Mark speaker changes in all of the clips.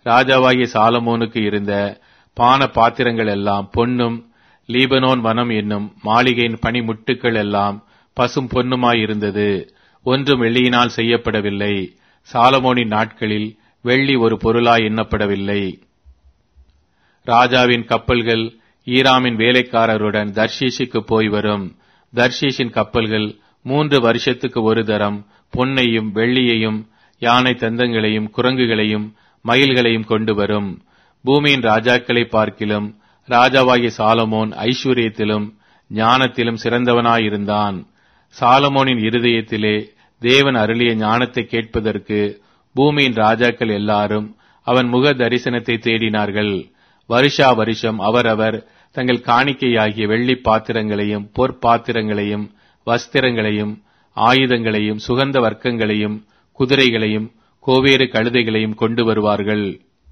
Speaker 1: ராஜாவாகிய சாலமோனுக்கு இருந்த பான பாத்திரங்கள் எல்லாம் பொன்னும் லீபனோன் வனம் என்னும் மாளிகையின் பனிமுட்டுக்கள் எல்லாம் பசும் பொன்னுமாயிருந்தது ஒன்றும் வெள்ளியினால் செய்யப்படவில்லை சாலமோனின் நாட்களில் வெள்ளி ஒரு பொருளாய் எண்ணப்படவில்லை ராஜாவின் கப்பல்கள் ஈராமின் வேலைக்காரருடன் தர்ஷீஷுக்கு போய் வரும் தர்ஷீஷின் கப்பல்கள் மூன்று வருஷத்துக்கு ஒரு தரம் பொன்னையும் வெள்ளியையும் யானை தந்தங்களையும் குரங்குகளையும் மயில்களையும் கொண்டு வரும் பூமியின் ராஜாக்களை பார்க்கிலும் ராஜாவாகிய சாலமோன் ஐஸ்வர்யத்திலும் ஞானத்திலும் சிறந்தவனாயிருந்தான் சாலமோனின் இருதயத்திலே தேவன் அருளிய ஞானத்தை கேட்பதற்கு பூமியின் ராஜாக்கள் எல்லாரும் அவன் முக தரிசனத்தை தேடினார்கள் வருஷா வருஷம் அவரவர் தங்கள் காணிக்கையாகிய வெள்ளி பாத்திரங்களையும் பொற்பாத்திரங்களையும் வஸ்திரங்களையும் ஆயுதங்களையும் சுகந்த வர்க்கங்களையும் குதிரைகளையும் கோவேறு கழுதைகளையும் கொண்டு வருவார்கள்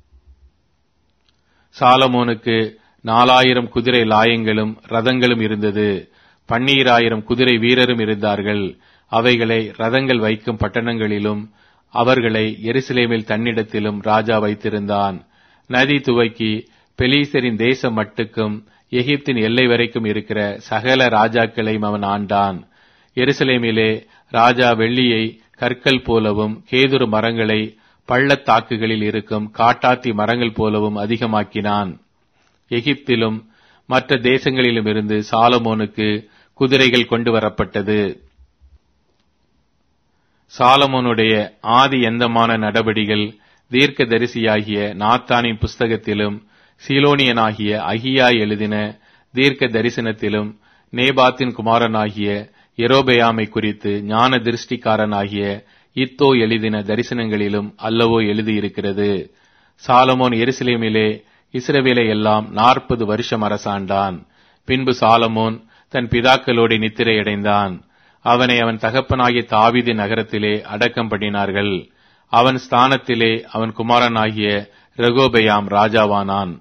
Speaker 1: சாலமோனுக்கு நாலாயிரம் குதிரை லாயங்களும் ரதங்களும் இருந்தது பன்னீராயிரம் குதிரை வீரரும் இருந்தார்கள் அவைகளை ரதங்கள் வைக்கும் பட்டணங்களிலும் அவர்களை எருசலேமில் தன்னிடத்திலும் ராஜா வைத்திருந்தான் நதி துவக்கி பெலீசரின் தேசம் மட்டுக்கும் எகிப்தின் எல்லை வரைக்கும் இருக்கிற சகல ராஜாக்களையும் அவன் ஆண்டான் எருசலேமிலே ராஜா வெள்ளியை கற்கள் போலவும் கேதுரு மரங்களை பள்ளத்தாக்குகளில் இருக்கும் காட்டாத்தி மரங்கள் போலவும் அதிகமாக்கினான் எகிப்திலும் மற்ற தேசங்களிலும் இருந்து சாலமோனுக்கு குதிரைகள் கொண்டு வரப்பட்டது சாலமோனுடைய ஆதி எந்தமான நடபடிகள் தீர்க்க தரிசியாகிய நாத்தானின் புஸ்தகத்திலும் சீலோனியனாகிய அகியா எழுதின தீர்க்க தரிசனத்திலும் நேபாத்தின் குமாரனாகிய எரோபெயாமை குறித்து ஞான திருஷ்டிக்காரனாகிய இத்தோ எழுதின தரிசனங்களிலும் அல்லவோ எழுதியிருக்கிறது சாலமோன் எருசலேமிலே இஸ்ரவேலை எல்லாம் நாற்பது வருஷம் அரசாண்டான் பின்பு சாலமோன் தன் பிதாக்களோடு நித்திரையடைந்தான் அவனை அவன் தகப்பனாகிய தாவிதி நகரத்திலே அடக்கம் பண்ணினார்கள் அவன் ஸ்தானத்திலே அவன் குமாரனாகிய ரகோபயாம் ராஜாவானான்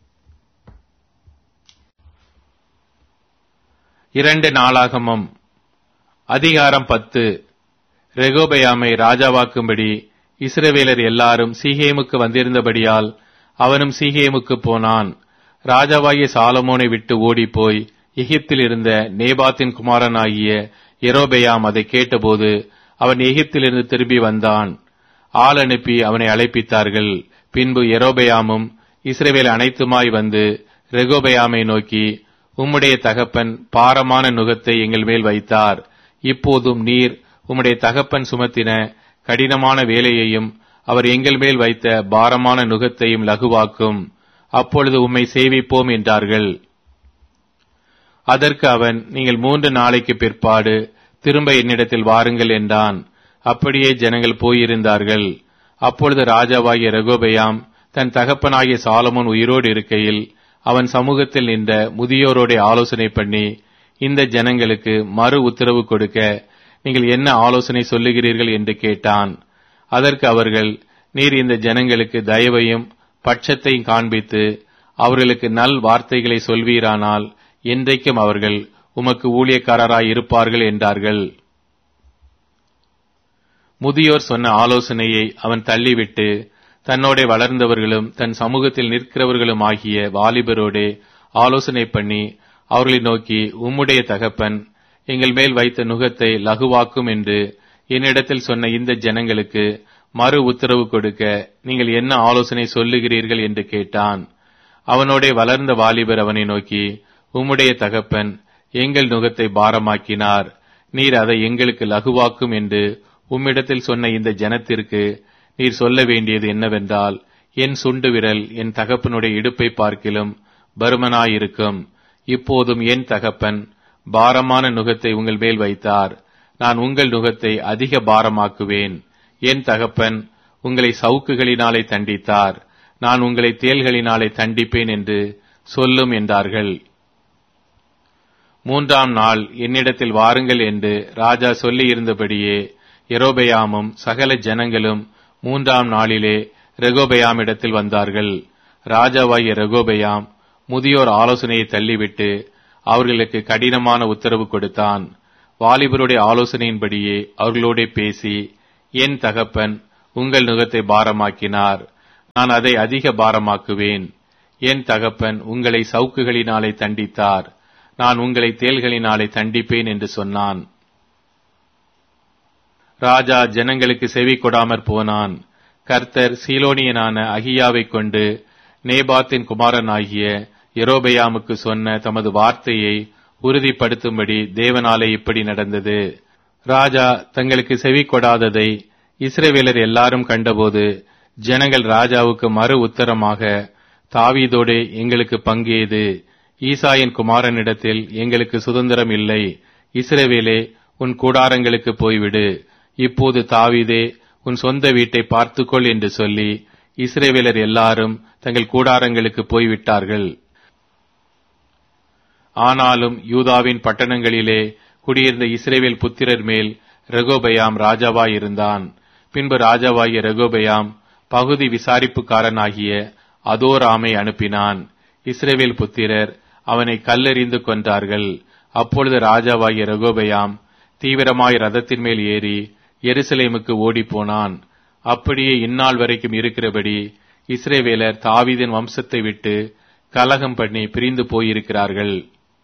Speaker 1: இரண்டு நாளாகமம் அதிகாரம் பத்து ரெகோபயாமை ராஜாவாக்கும்படி இஸ்ரவேலர் எல்லாரும் சீகேமுக்கு வந்திருந்தபடியால் அவனும் சீகேமுக்கு போனான் ராஜாவாகிய சாலமோனை விட்டு ஓடிப்போய் எகிப்தில் இருந்த நேபாத்தின் குமாரனாகிய எரோபெயாம் அதை கேட்டபோது அவன் எகிப்திலிருந்து திரும்பி வந்தான் ஆள் அனுப்பி அவனை அழைப்பித்தார்கள் பின்பு எரோபெயாமும் இஸ்ரேவேல் அனைத்துமாய் வந்து ரெகோபெயாமை நோக்கி உம்முடைய தகப்பன் பாரமான நுகத்தை எங்கள் மேல் வைத்தார் இப்போதும் நீர் உம்முடைய தகப்பன் சுமத்தின கடினமான வேலையையும் அவர் எங்கள் மேல் வைத்த பாரமான நுகத்தையும் லகுவாக்கும் அப்பொழுது உம்மை சேவிப்போம் என்றார்கள் அதற்கு அவன் நீங்கள் மூன்று நாளைக்கு பிற்பாடு திரும்ப என்னிடத்தில் வாருங்கள் என்றான் அப்படியே ஜனங்கள் போயிருந்தார்கள் அப்பொழுது ராஜாவாகிய ரகோபயாம் தன் தகப்பனாகிய சாலமோன் உயிரோடு இருக்கையில் அவன் சமூகத்தில் நின்ற முதியோரோட ஆலோசனை பண்ணி இந்த ஜனங்களுக்கு மறு உத்தரவு கொடுக்க நீங்கள் என்ன ஆலோசனை சொல்லுகிறீர்கள் என்று கேட்டான் அதற்கு அவர்கள் நீர் இந்த ஜனங்களுக்கு தயவையும் பட்சத்தையும் காண்பித்து அவர்களுக்கு நல் வார்த்தைகளை சொல்வீரானால் என்றைக்கும் அவர்கள் உமக்கு ஊழியக்காரராய் இருப்பார்கள் என்றார்கள் முதியோர் சொன்ன ஆலோசனையை அவன் தள்ளிவிட்டு தன்னோட வளர்ந்தவர்களும் தன் சமூகத்தில் நிற்கிறவர்களும் ஆகிய வாலிபரோடே ஆலோசனை பண்ணி அவர்களை நோக்கி உம்முடைய தகப்பன் எங்கள் மேல் வைத்த நுகத்தை லகுவாக்கும் என்று என்னிடத்தில் சொன்ன இந்த ஜனங்களுக்கு மறு உத்தரவு கொடுக்க நீங்கள் என்ன ஆலோசனை சொல்லுகிறீர்கள் என்று கேட்டான் அவனோட வளர்ந்த வாலிபர் அவனை நோக்கி உம்முடைய தகப்பன் எங்கள் நுகத்தை பாரமாக்கினார் நீர் அதை எங்களுக்கு லகுவாக்கும் என்று உம்மிடத்தில் சொன்ன இந்த ஜனத்திற்கு நீர் சொல்ல வேண்டியது என்னவென்றால் என் சுண்டு விரல் என் தகப்பனுடைய இடுப்பை பார்க்கிலும் பருமனாயிருக்கும் இப்போதும் என் தகப்பன் பாரமான நுகத்தை உங்கள் மேல் வைத்தார் நான் உங்கள் நுகத்தை அதிக பாரமாக்குவேன் என் தகப்பன் உங்களை சவுக்குகளினாலே தண்டித்தார் நான் உங்களை தேல்களினாலே தண்டிப்பேன் என்று சொல்லும் என்றார்கள் மூன்றாம் நாள் என்னிடத்தில் வாருங்கள் என்று ராஜா சொல்லி இருந்தபடியே எரோபெயாமும் சகல ஜனங்களும் மூன்றாம் நாளிலே ரெகோபெயாமிடத்தில் வந்தார்கள் ராஜாவாகிய ரெகோபெயாம் முதியோர் ஆலோசனையை தள்ளிவிட்டு அவர்களுக்கு கடினமான உத்தரவு கொடுத்தான் வாலிபருடைய ஆலோசனையின்படியே அவர்களோட பேசி என் தகப்பன் உங்கள் நுகத்தை பாரமாக்கினார் நான் அதை அதிக பாரமாக்குவேன் என் தகப்பன் உங்களை சவுக்குகளினாலே தண்டித்தார் நான் உங்களை தேள்களினாலே தண்டிப்பேன் என்று சொன்னான் ராஜா ஜனங்களுக்கு செவி கொடாமற் போனான் கர்த்தர் சீலோனியனான அகியாவைக் கொண்டு நேபாத்தின் குமாரனாகிய எரோபெயாமுக்கு சொன்ன தமது வார்த்தையை உறுதிப்படுத்தும்படி தேவனாலே இப்படி நடந்தது ராஜா தங்களுக்கு செவி கொடாததை இஸ்ரேவேலர் எல்லாரும் கண்டபோது ஜனங்கள் ராஜாவுக்கு மறு உத்தரமாக தாவீதோடே எங்களுக்கு பங்கேது ஈசாயின் குமாரனிடத்தில் எங்களுக்கு சுதந்திரம் இல்லை இஸ்ரவேலே உன் கூடாரங்களுக்கு போய்விடு இப்போது தாவீதே உன் சொந்த வீட்டை பார்த்துக்கொள் என்று சொல்லி இஸ்ரேவேலர் எல்லாரும் தங்கள் கூடாரங்களுக்கு போய்விட்டார்கள் ஆனாலும் யூதாவின் பட்டணங்களிலே குடியிருந்த இஸ்ரேவேல் புத்திரர் மேல் ரெகோபயாம் ராஜாவாயிருந்தான் பின்பு ராஜாவாகிய ரெகோபயாம் பகுதி விசாரிப்புக்காரனாகிய அதோராமை அனுப்பினான் இஸ்ரேவேல் புத்திரர் அவனை கல்லெறிந்து கொன்றார்கள் அப்பொழுது ராஜாவாகிய ரெகோபயாம் தீவிரமாய் ரதத்தின் மேல் ஏறி எருசலேமுக்கு ஓடிப்போனான் அப்படியே இந்நாள் வரைக்கும் இருக்கிறபடி இஸ்ரேவேலர் தாவீதின் வம்சத்தை விட்டு கலகம் பண்ணி பிரிந்து போயிருக்கிறார்கள்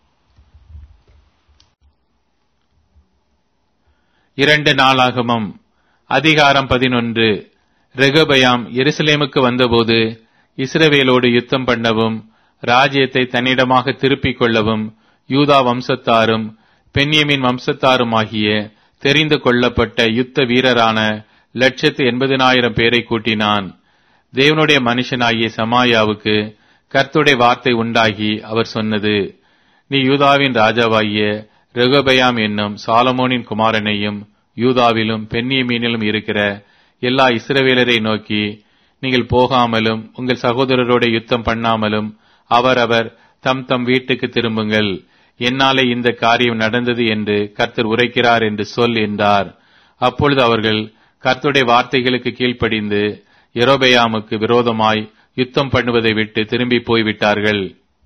Speaker 1: இரண்டு நாளாகமம் அதிகாரம் பதினொன்று ரெகபயாம் எருசலேமுக்கு வந்தபோது இஸ்ரவேலோடு யுத்தம் பண்ணவும் ராஜ்யத்தை தன்னிடமாக திருப்பிக் கொள்ளவும் யூதா வம்சத்தாரும் பென்யமின் வம்சத்தாருமாகிய தெரிந்து கொள்ளப்பட்ட யுத்த வீரரான லட்சத்து எண்பதினாயிரம் பேரை கூட்டினான் தேவனுடைய மனுஷனாகிய சமாயாவுக்கு கர்த்துடைய வார்த்தை உண்டாகி அவர் சொன்னது நீ யூதாவின் ராஜாவாகிய ரெகபயாம் என்னும் சாலமோனின் குமாரனையும் யூதாவிலும் பென்னியமீனிலும் இருக்கிற எல்லா இஸ்ரவேலரை நோக்கி நீங்கள் போகாமலும் உங்கள் சகோதரரோட யுத்தம் பண்ணாமலும் அவரவர் தம் தம் வீட்டுக்கு திரும்புங்கள் என்னாலே இந்த காரியம் நடந்தது என்று கர்த்தர் உரைக்கிறார் என்று சொல் என்றார் அப்பொழுது அவர்கள் கர்த்தருடைய வார்த்தைகளுக்கு கீழ்ப்படிந்து எரோபெயாமுக்கு விரோதமாய் யுத்தம் பண்ணுவதை விட்டு திரும்பி போய்விட்டார்கள்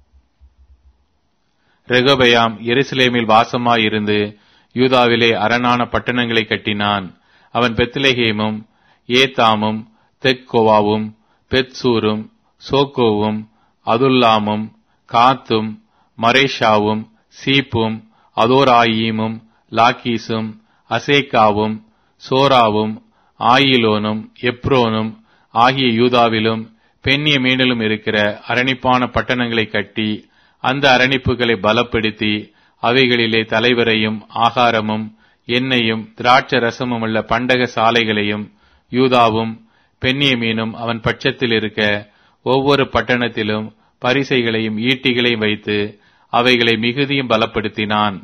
Speaker 1: ரெகோபயாம் எருசலேமில் வாசமாயிருந்து யூதாவிலே அரணான பட்டணங்களை கட்டினான் அவன் பெத்லெஹேமும் ஏத்தாமும் தெக்கோவாவும் பெத்சூரும் சோக்கோவும் அதுல்லாமும் காத்தும் மரேஷாவும் சீப்பும் அதோராயீமும் லாக்கீசும் அசேக்காவும் சோராவும் ஆயிலோனும் எப்ரோனும் ஆகிய யூதாவிலும் பெண்ணிய மீனிலும் இருக்கிற அரணிப்பான பட்டணங்களை கட்டி அந்த அரணிப்புகளை பலப்படுத்தி அவைகளிலே தலைவரையும் ஆகாரமும் எண்ணெயும் திராட்ச ரசமும் உள்ள பண்டக சாலைகளையும் யூதாவும் பெண்ணிய மீனும் அவன் பட்சத்தில் இருக்க ஒவ்வொரு பட்டணத்திலும் பரிசைகளையும் ஈட்டிகளையும் வைத்து அவைகளை மிகுதியும் பலப்படுத்தினான்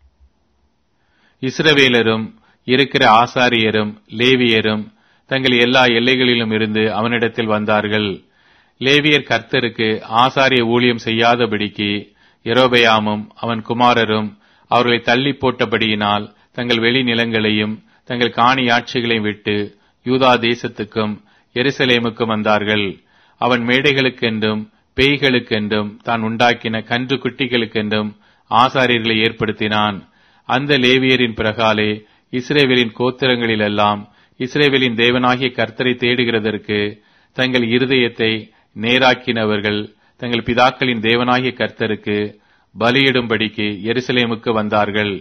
Speaker 1: இஸ்ரவேலரும் இருக்கிற ஆசாரியரும் லேவியரும் தங்கள் எல்லா எல்லைகளிலும் இருந்து அவனிடத்தில் வந்தார்கள் லேவியர் கர்த்தருக்கு ஆசாரிய ஊழியம் செய்யாதபடிக்கு எரோபயாமும் அவன் குமாரரும் அவர்களை தள்ளி போட்டபடியினால் தங்கள் வெளி நிலங்களையும் தங்கள் காணியாட்சிகளையும் விட்டு யூதா தேசத்துக்கும் எருசலேமுக்கும் வந்தார்கள் அவன் மேடைகளுக்கென்றும் பேய்களுக்கென்றும் தான் உண்டாக்கின கன்று குட்டிகளுக்கென்றும் ஆசாரியர்களை ஏற்படுத்தினான் அந்த லேவியரின் பிரகாலே இஸ்ரேவேலின் கோத்திரங்களிலெல்லாம் இஸ்ரேவேலின் தேவனாகிய கர்த்தரை தேடுகிறதற்கு தங்கள் இருதயத்தை நேராக்கினவர்கள் தங்கள் பிதாக்களின் தேவனாகிய கர்த்தருக்கு பலியிடும்படிக்கு எருசலேமுக்கு வந்தார்கள்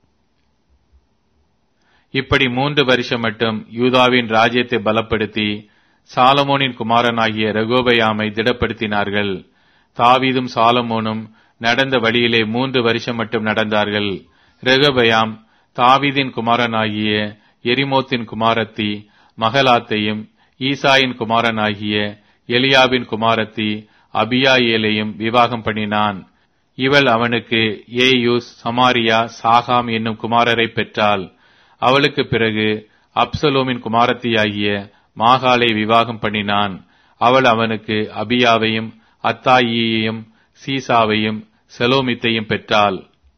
Speaker 1: இப்படி மூன்று வருஷம் மட்டும் யூதாவின் ராஜ்யத்தை பலப்படுத்தி சாலமோனின் குமாரனாகிய ரகோபயாமை திடப்படுத்தினார்கள் தாவீதும் சாலமோனும் நடந்த வழியிலே மூன்று வருஷம் மட்டும் நடந்தார்கள் ரெகபயாம் தாவீதின் குமாரனாகிய எரிமோத்தின் குமாரத்தி மகலாத்தையும் ஈசாயின் குமாரனாகிய எலியாவின் குமாரத்தி அபியாயேலையும் விவாகம் பண்ணினான் இவள் அவனுக்கு ஏயூஸ் சமாரியா சாகாம் என்னும் குமாரரை பெற்றாள் அவளுக்கு பிறகு அப்சலோமின் குமாரத்தியாகிய மாகாலை விவாகம் பண்ணினான் அவள் அவனுக்கு அபியாவையும் அத்தாயியையும் சீசாவையும் செலோமித்தையும் பெற்றாள்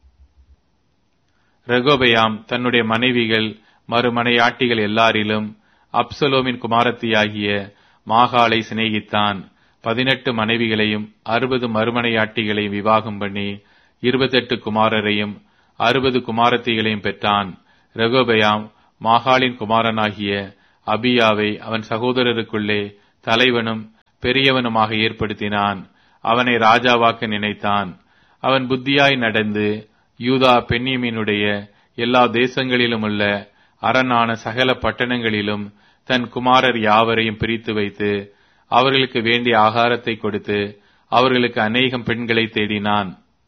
Speaker 1: ரெகோபயாம் தன்னுடைய மனைவிகள் மறுமனையாட்டிகள் எல்லாரிலும் அப்சலோமின் குமாரத்தியாகிய மாகாளை சிநேகித்தான் பதினெட்டு மனைவிகளையும் அறுபது மறுமனையாட்டிகளையும் விவாகம் பண்ணி இருபத்தெட்டு குமாரரையும் அறுபது குமாரத்திகளையும் பெற்றான் ரெகோபயாம் மாகாளின் குமாரனாகிய அபியாவை அவன் சகோதரருக்குள்ளே தலைவனும் பெரியவனுமாக ஏற்படுத்தினான் அவனை ராஜாவாக்க நினைத்தான் அவன் புத்தியாய் நடந்து யூதா பெண்ணியமீனுடைய எல்லா தேசங்களிலும் உள்ள அரணான சகல பட்டணங்களிலும் தன் குமாரர் யாவரையும் பிரித்து வைத்து அவர்களுக்கு வேண்டிய ஆகாரத்தை கொடுத்து அவர்களுக்கு அநேகம் பெண்களை தேடினான்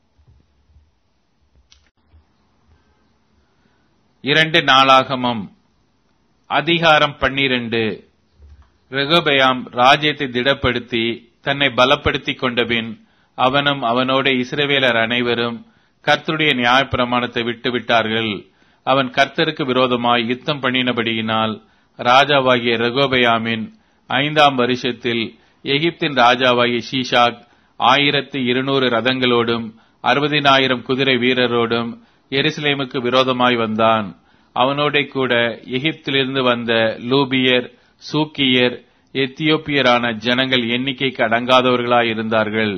Speaker 1: இரண்டு நாளாகமம் அதிகாரம் பன்னிரண்டு ரெகோபயாம் ராஜ்யத்தை திடப்படுத்தி தன்னை பலப்படுத்திக் கொண்டபின் அவனும் அவனோட இஸ்ரவேலர் அனைவரும் கர்த்தருடைய நியாயப்பிரமாணத்தை விட்டுவிட்டார்கள் அவன் கர்த்தருக்கு விரோதமாய் யுத்தம் பண்ணினபடியினால் ராஜாவாகிய ரெகோபயாமின் ஐந்தாம் வருஷத்தில் எகிப்தின் ராஜாவாகிய ஷீஷாக் ஆயிரத்தி இருநூறு ரதங்களோடும் அறுபதினாயிரம் குதிரை வீரரோடும் எருசலேமுக்கு விரோதமாய் வந்தான் அவனோட கூட எகிப்திலிருந்து வந்த லூபியர் சூக்கியர் எத்தியோப்பியரான ஜனங்கள் எண்ணிக்கைக்கு அடங்காதவர்களாய் இருந்தார்கள்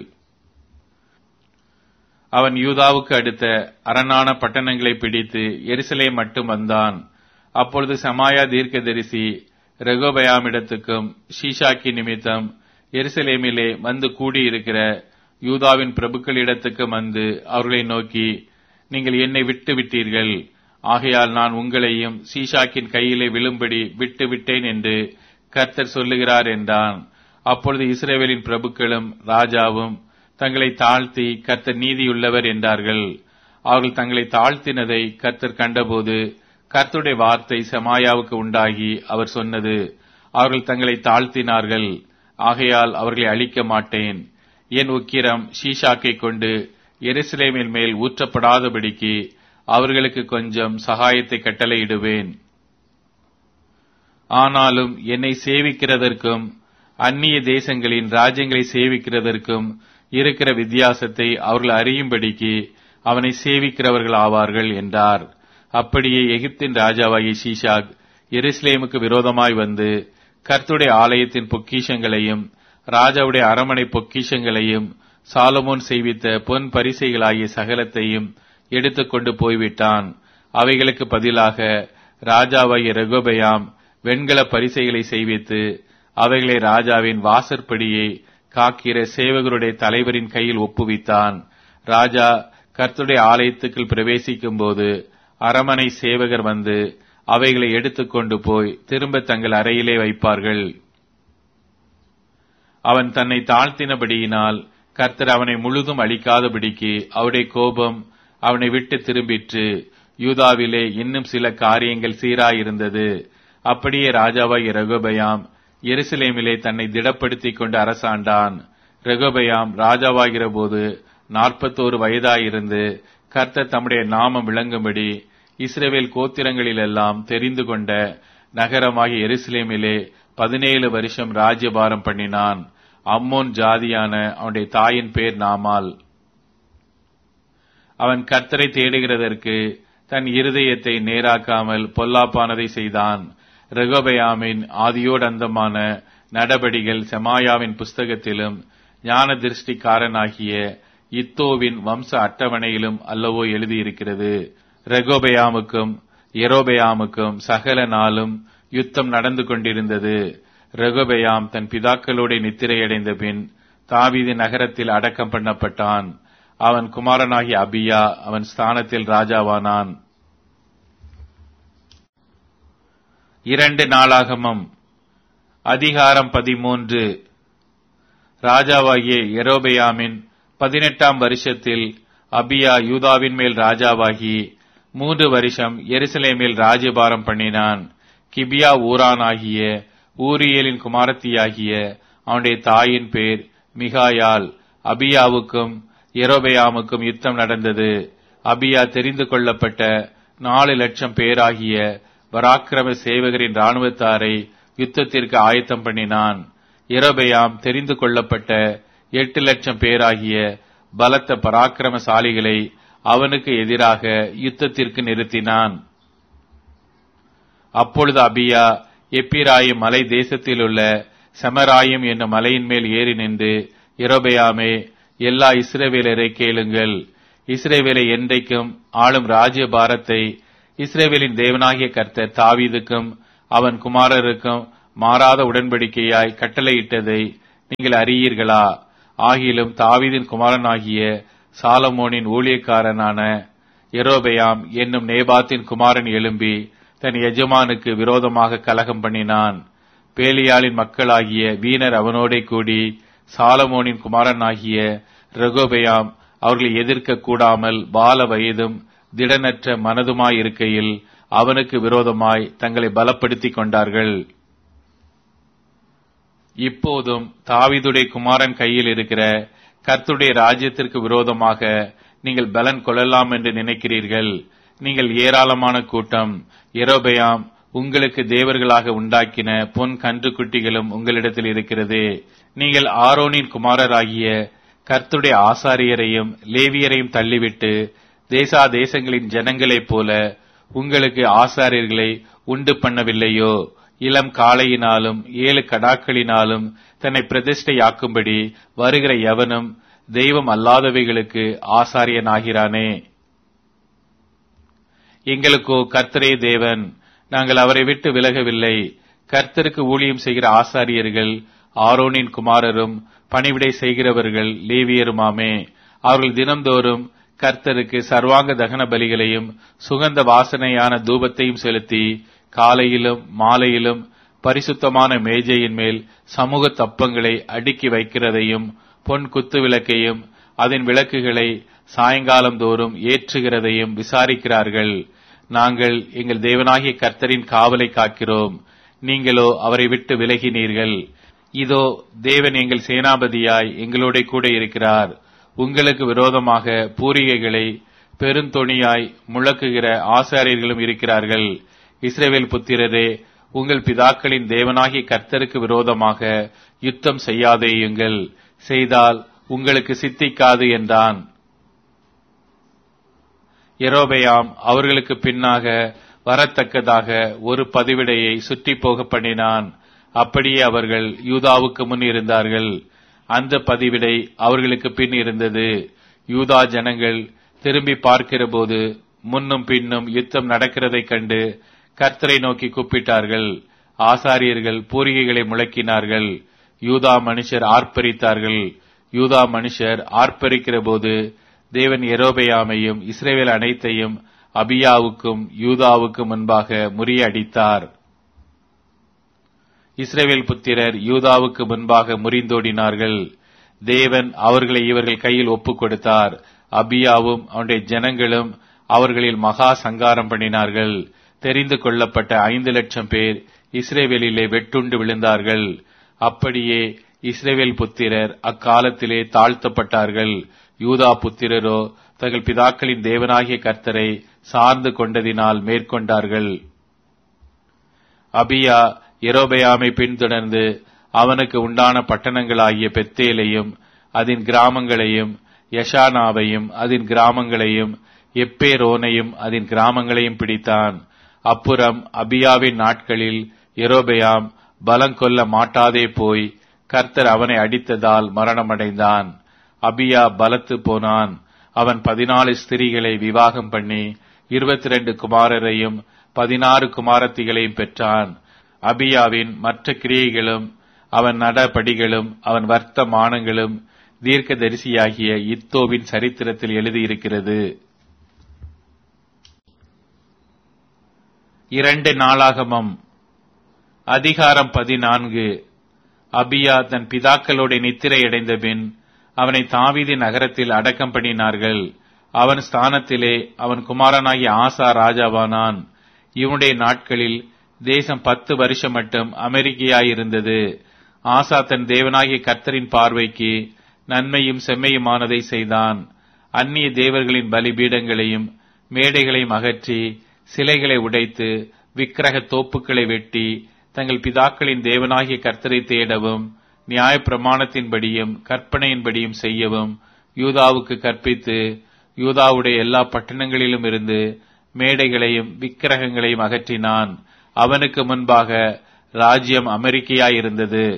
Speaker 1: அவன் யூதாவுக்கு அடுத்த அரணான பட்டணங்களை பிடித்து எருசலேம் மட்டும் வந்தான் அப்பொழுது சமாயா தீர்க்கதரிசி ரெகோபயாமிடத்துக்கும் ஷீஷாக்கி நிமித்தம் எருசலேமிலே வந்து கூடியிருக்கிற யூதாவின் பிரபுக்களிடத்துக்கும் வந்து அவர்களை நோக்கி நீங்கள் என்னை விட்டு விட்டீர்கள் ஆகையால் நான் உங்களையும் சீஷாக்கின் கையிலே விழும்படி விட்டு விட்டேன் என்று கர்த்தர் சொல்லுகிறார் என்றான் அப்பொழுது இஸ்ரேவேலின் பிரபுக்களும் ராஜாவும் தங்களை தாழ்த்தி கர்த்தர் நீதியுள்ளவர் என்றார்கள் அவர்கள் தங்களை தாழ்த்தினதை கர்த்தர் கண்டபோது கர்த்தருடைய வார்த்தை செமாயாவுக்கு உண்டாகி அவர் சொன்னது அவர்கள் தங்களை தாழ்த்தினார்கள் ஆகையால் அவர்களை அழிக்க மாட்டேன் என் உக்கிரம் ஷீஷாக்கை கொண்டு எருசலேமின் மேல் ஊற்றப்படாதபடிக்கு அவர்களுக்கு கொஞ்சம் சகாயத்தை கட்டளையிடுவேன் ஆனாலும் என்னை சேவிக்கிறதற்கும் அந்நிய தேசங்களின் ராஜ்யங்களை சேவிக்கிறதற்கும் இருக்கிற வித்தியாசத்தை அவர்கள் அறியும்படிக்கு அவனை சேவிக்கிறவர்கள் ஆவார்கள் என்றார் அப்படியே எகிப்தின் ராஜாவாகிய ஷீஷாக் எருசலேமுக்கு விரோதமாய் வந்து கர்த்துடைய ஆலயத்தின் பொக்கிஷங்களையும் ராஜாவுடைய அரமனை பொக்கிஷங்களையும் சாலமோன் செய்வித்த பொன் பரிசைகளாகிய சகலத்தையும் எடுத்துக்கொண்டு போய்விட்டான் அவைகளுக்கு பதிலாக ராஜாவாகிய ரெகோபயாம் வெண்கல பரிசைகளை செய்வித்து அவைகளை ராஜாவின் வாசற்படியை காக்கிற சேவகருடைய தலைவரின் கையில் ஒப்புவித்தான் ராஜா கர்த்துடைய ஆலயத்துக்குள் பிரவேசிக்கும் போது அரமனை சேவகர் வந்து அவைகளை எடுத்துக்கொண்டு போய் திரும்ப தங்கள் அறையிலே வைப்பார்கள் அவன் தன்னை தாழ்த்தினபடியினால் கர்த்தர் அவனை முழுதும் அழிக்காதபடிக்கு அவருடைய கோபம் அவனை விட்டு திரும்பிற்று யூதாவிலே இன்னும் சில காரியங்கள் சீராயிருந்தது அப்படியே ராஜாவாய் ரகுபயாம் எருசலேமிலே தன்னை திடப்படுத்திக் கொண்டு அரசாண்டான் ரெகோபயாம் ராஜாவாகிற போது நாற்பத்தோரு வயதாயிருந்து கர்த்தர் தம்முடைய நாமம் விளங்கும்படி இஸ்ரேவேல் கோத்திரங்களிலெல்லாம் தெரிந்து கொண்ட நகரமாகிய எருசலேமிலே பதினேழு வருஷம் ராஜ்யபாரம் பண்ணினான் அம்மோன் ஜாதியான அவனுடைய தாயின் பேர் நாமால் அவன் கர்த்தரை தேடுகிறதற்கு தன் இருதயத்தை நேராக்காமல் பொல்லாப்பானதை செய்தான் ரெகோபயாமின் ஆதியோடந்தமான நடபடிகள் செமாயாவின் புஸ்தகத்திலும் ஞான திருஷ்டிக்காரனாகிய இத்தோவின் வம்ச அட்டவணையிலும் அல்லவோ எழுதியிருக்கிறது ரெகோபயாமுக்கும் எரோபயாமுக்கும் சகல நாளும் யுத்தம் நடந்து கொண்டிருந்தது ரெகோபயாம் தன் பிதாக்களோட நித்திரையடைந்த பின் தாவீது நகரத்தில் அடக்கம் பண்ணப்பட்டான் அவன் குமாரனாகிய அபியா அவன் ஸ்தானத்தில் ராஜாவானான் இரண்டு நாளாகமம் அதிகாரம் பதிமூன்று ராஜாவாகிய எரோபயாமின் பதினெட்டாம் வருஷத்தில் அபியா யூதாவின் மேல் ராஜாவாகி மூன்று வருஷம் எருசலேமில் ராஜ்யபாரம் பண்ணினான் கிபியா ஊரானாகிய ஊரியலின் குமாரத்தியாகிய அவனுடைய தாயின் பேர் மிகாயால் அபியாவுக்கும் எரோபயாமுக்கும் யுத்தம் நடந்தது அபியா தெரிந்து கொள்ளப்பட்ட நாலு லட்சம் பேராகிய பராக்கிரம சேவகரின் ராணுவத்தாரை யுத்தத்திற்கு ஆயத்தம் பண்ணினான் எரோபயாம் தெரிந்து கொள்ளப்பட்ட எட்டு லட்சம் பேராகிய பலத்த பராக்கிரமசாலிகளை அவனுக்கு எதிராக யுத்தத்திற்கு நிறுத்தினான் அப்பொழுது அபியா எப்பிராயும் மலை தேசத்திலுள்ள செமராயும் என்னும் மலையின் மேல் ஏறி நின்று இரபயாமே எல்லா இஸ்ரவேலரை கேளுங்கள் இஸ்ரேவேலை என்றைக்கும் ஆளும் ராஜ்ய பாரத்தை இஸ்ரேவேலின் தேவனாகிய கர்த்தர் தாவீதுக்கும் அவன் குமாரருக்கும் மாறாத உடன்படிக்கையாய் கட்டளையிட்டதை நீங்கள் அறியீர்களா ஆகிலும் தாவீதின் குமாரனாகிய சாலமோனின் ஊழியக்காரனான எரோபெயாம் என்னும் நேபாத்தின் குமாரன் எழும்பி தன் எஜமானுக்கு விரோதமாக கலகம் பண்ணினான் பேலியாளின் மக்களாகிய வீணர் அவனோடே கூடி சாலமோனின் குமாரனாகிய ரெகோபெயாம் அவர்களை எதிர்க்க கூடாமல் பால வயதும் திடனற்ற மனதுமாயிருக்கையில் அவனுக்கு விரோதமாய் தங்களை பலப்படுத்திக் கொண்டார்கள் இப்போதும் தாவீதுடைய குமாரன் கையில் இருக்கிற கர்த்துடைய ராஜ்யத்திற்கு விரோதமாக நீங்கள் பலன் கொள்ளலாம் என்று நினைக்கிறீர்கள் நீங்கள் ஏராளமான கூட்டம் எரோபெயாம் உங்களுக்கு தேவர்களாக உண்டாக்கின பொன் கன்றுக்குட்டிகளும் உங்களிடத்தில் இருக்கிறது நீங்கள் ஆரோனின் குமாரராகிய கர்த்துடைய ஆசாரியரையும் லேவியரையும் தள்ளிவிட்டு தேசா தேசங்களின் ஜனங்களைப் போல உங்களுக்கு ஆசாரியர்களை உண்டு பண்ணவில்லையோ இளம் காளையினாலும் ஏழு கடாக்களினாலும் தன்னை பிரதிஷ்டையாக்கும்படி வருகிற எவனும் தெய்வம் அல்லாதவைகளுக்கு ஆசாரியனாகிறானே எங்களுக்கோ கர்த்தரே தேவன் நாங்கள் அவரை விட்டு விலகவில்லை கர்த்தருக்கு ஊழியம் செய்கிற ஆசாரியர்கள் ஆரோனின் குமாரரும் பணிவிடை செய்கிறவர்கள் லேவியருமாமே அவர்கள் தினம்தோறும் கர்த்தருக்கு சர்வாங்க தகன பலிகளையும் சுகந்த வாசனையான தூபத்தையும் செலுத்தி காலையிலும் மாலையிலும் பரிசுத்தமான மேஜையின் மேல் சமூக தப்பங்களை அடுக்கி வைக்கிறதையும் பொன் குத்து விளக்கையும் அதன் விளக்குகளை சாயங்காலம் தோறும் ஏற்றுகிறதையும் விசாரிக்கிறார்கள் நாங்கள் எங்கள் தேவனாகிய கர்த்தரின் காவலை காக்கிறோம் நீங்களோ அவரை விட்டு விலகினீர்கள் இதோ தேவன் எங்கள் சேனாபதியாய் எங்களோட கூட இருக்கிறார் உங்களுக்கு விரோதமாக பூரிகைகளை பெருந்தொணியாய் முழக்குகிற ஆசாரியர்களும் இருக்கிறார்கள் இஸ்ரேவேல் புத்திரரே உங்கள் பிதாக்களின் தேவனாகிய கர்த்தருக்கு விரோதமாக யுத்தம் செய்யாதேயுங்கள் செய்தால் உங்களுக்கு சித்திக்காது என்றான் எரோபெயாம் அவர்களுக்கு பின்னாக வரத்தக்கதாக ஒரு பதிவிடையை சுற்றி போக பண்ணினான் அப்படியே அவர்கள் யூதாவுக்கு முன் இருந்தார்கள் அந்த பதிவிடை அவர்களுக்கு பின் இருந்தது யூதா ஜனங்கள் திரும்பி பார்க்கிறபோது முன்னும் பின்னும் யுத்தம் நடக்கிறதைக் கண்டு கர்த்தரை நோக்கி கூப்பிட்டார்கள் ஆசாரியர்கள் பூரிகைகளை முழக்கினார்கள் யூதா மனுஷர் ஆர்ப்பரித்தார்கள் யூதா மனுஷர் ஆர்ப்பரிக்கிற போது தேவன் எரோபெயாமையும் இஸ்ரேவேல் அனைத்தையும் அபியாவுக்கும் யூதாவுக்கும் முன்பாக முறியடித்தார் இஸ்ரேவேல் புத்திரர் யூதாவுக்கு முன்பாக முறிந்தோடினார்கள் தேவன் அவர்களை இவர்கள் கையில் ஒப்புக் கொடுத்தார் அபியாவும் அவனுடைய ஜனங்களும் அவர்களில் மகா சங்காரம் பண்ணினார்கள் தெரிந்து கொள்ளப்பட்ட ஐந்து லட்சம் பேர் இஸ்ரேவேலிலே வெட்டுண்டு விழுந்தார்கள் அப்படியே இஸ்ரேவேல் புத்திரர் அக்காலத்திலே தாழ்த்தப்பட்டார்கள் யூதா புத்திரரோ தங்கள் பிதாக்களின் தேவனாகிய கர்த்தரை சார்ந்து கொண்டதினால் மேற்கொண்டார்கள் அபியா எரோபெயாமை பின்தொடர்ந்து அவனுக்கு உண்டான பட்டணங்களாகிய பெத்தேலையும் அதன் கிராமங்களையும் யஷானாவையும் அதன் கிராமங்களையும் எப்பேரோனையும் அதன் கிராமங்களையும் பிடித்தான் அப்புறம் அபியாவின் நாட்களில் எரோபெயாம் பலங்கொல்ல மாட்டாதே போய் கர்த்தர் அவனை அடித்ததால் மரணமடைந்தான் அபியா பலத்து போனான் அவன் பதினாலு ஸ்திரீகளை விவாகம் பண்ணி இருபத்தி ரெண்டு குமாரரையும் பதினாறு குமாரத்திகளையும் பெற்றான் அபியாவின் மற்ற கிரியைகளும் அவன் நடபடிகளும் அவன் வர்த்தமானங்களும் தீர்க்கதரிசியாகிய இத்தோவின் சரித்திரத்தில் எழுதியிருக்கிறது இரண்டு நாளாகமம் அதிகாரம் பதினான்கு அபியா தன் பிதாக்களோட நித்திரையடைந்த பின் அவனை தாவீதி நகரத்தில் அடக்கம் பண்ணினார்கள் அவன் ஸ்தானத்திலே அவன் குமாரனாகிய ஆசா ராஜாவானான் இவனுடைய நாட்களில் தேசம் பத்து வருஷம் மட்டும் அமெரிக்கையாயிருந்தது ஆசா தன் தேவனாகிய கர்த்தரின் பார்வைக்கு நன்மையும் செம்மையுமானதை செய்தான் அந்நிய தேவர்களின் பலிபீடங்களையும் மேடைகளையும் அகற்றி சிலைகளை உடைத்து விக்கிரக தோப்புக்களை வெட்டி தங்கள் பிதாக்களின் தேவனாகிய கர்த்தரை தேடவும் நியாயப்பிரமாணத்தின்படியும் கற்பனையின்படியும் செய்யவும் யூதாவுக்கு கற்பித்து யூதாவுடைய எல்லா பட்டணங்களிலும் இருந்து மேடைகளையும் விக்கிரகங்களையும் அகற்றினான் அவனுக்கு முன்பாக ராஜ்யம் அமெரிக்கையாயிருந்தது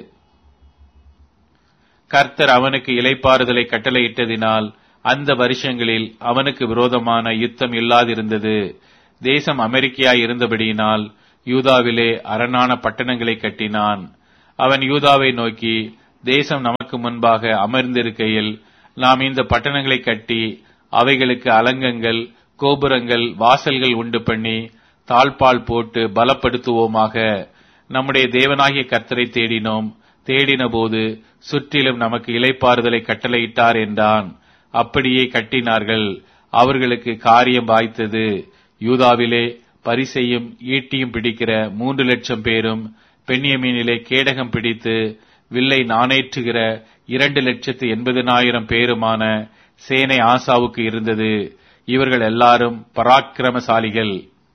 Speaker 1: கர்த்தர் அவனுக்கு இலைப்பாறுதலை கட்டளையிட்டதினால் அந்த வருஷங்களில் அவனுக்கு விரோதமான யுத்தம் இல்லாதிருந்தது தேசம் அமெரிக்கையாய் இருந்தபடியினால் யூதாவிலே அரணான பட்டணங்களை கட்டினான் அவன் யூதாவை நோக்கி தேசம் நமக்கு முன்பாக அமர்ந்திருக்கையில் நாம் இந்த பட்டணங்களை கட்டி அவைகளுக்கு அலங்கங்கள் கோபுரங்கள் வாசல்கள் உண்டு பண்ணி தாழ்பால் போட்டு பலப்படுத்துவோமாக நம்முடைய தேவனாகிய கர்த்தரை தேடினோம் தேடினபோது சுற்றிலும் நமக்கு இலைப்பாறுதலை கட்டளையிட்டார் என்றான் அப்படியே கட்டினார்கள் அவர்களுக்கு காரியம் வாய்த்தது யூதாவிலே பரிசையும் ஈட்டியும் பிடிக்கிற மூன்று லட்சம் பேரும் பெண்ணியமீனிலே கேடகம் பிடித்து வில்லை நாணேற்றுகிற இரண்டு லட்சத்து எண்பதினாயிரம் பேருமான சேனை ஆசாவுக்கு இருந்தது இவர்கள் எல்லாரும் பராக்கிரமசாலிகள்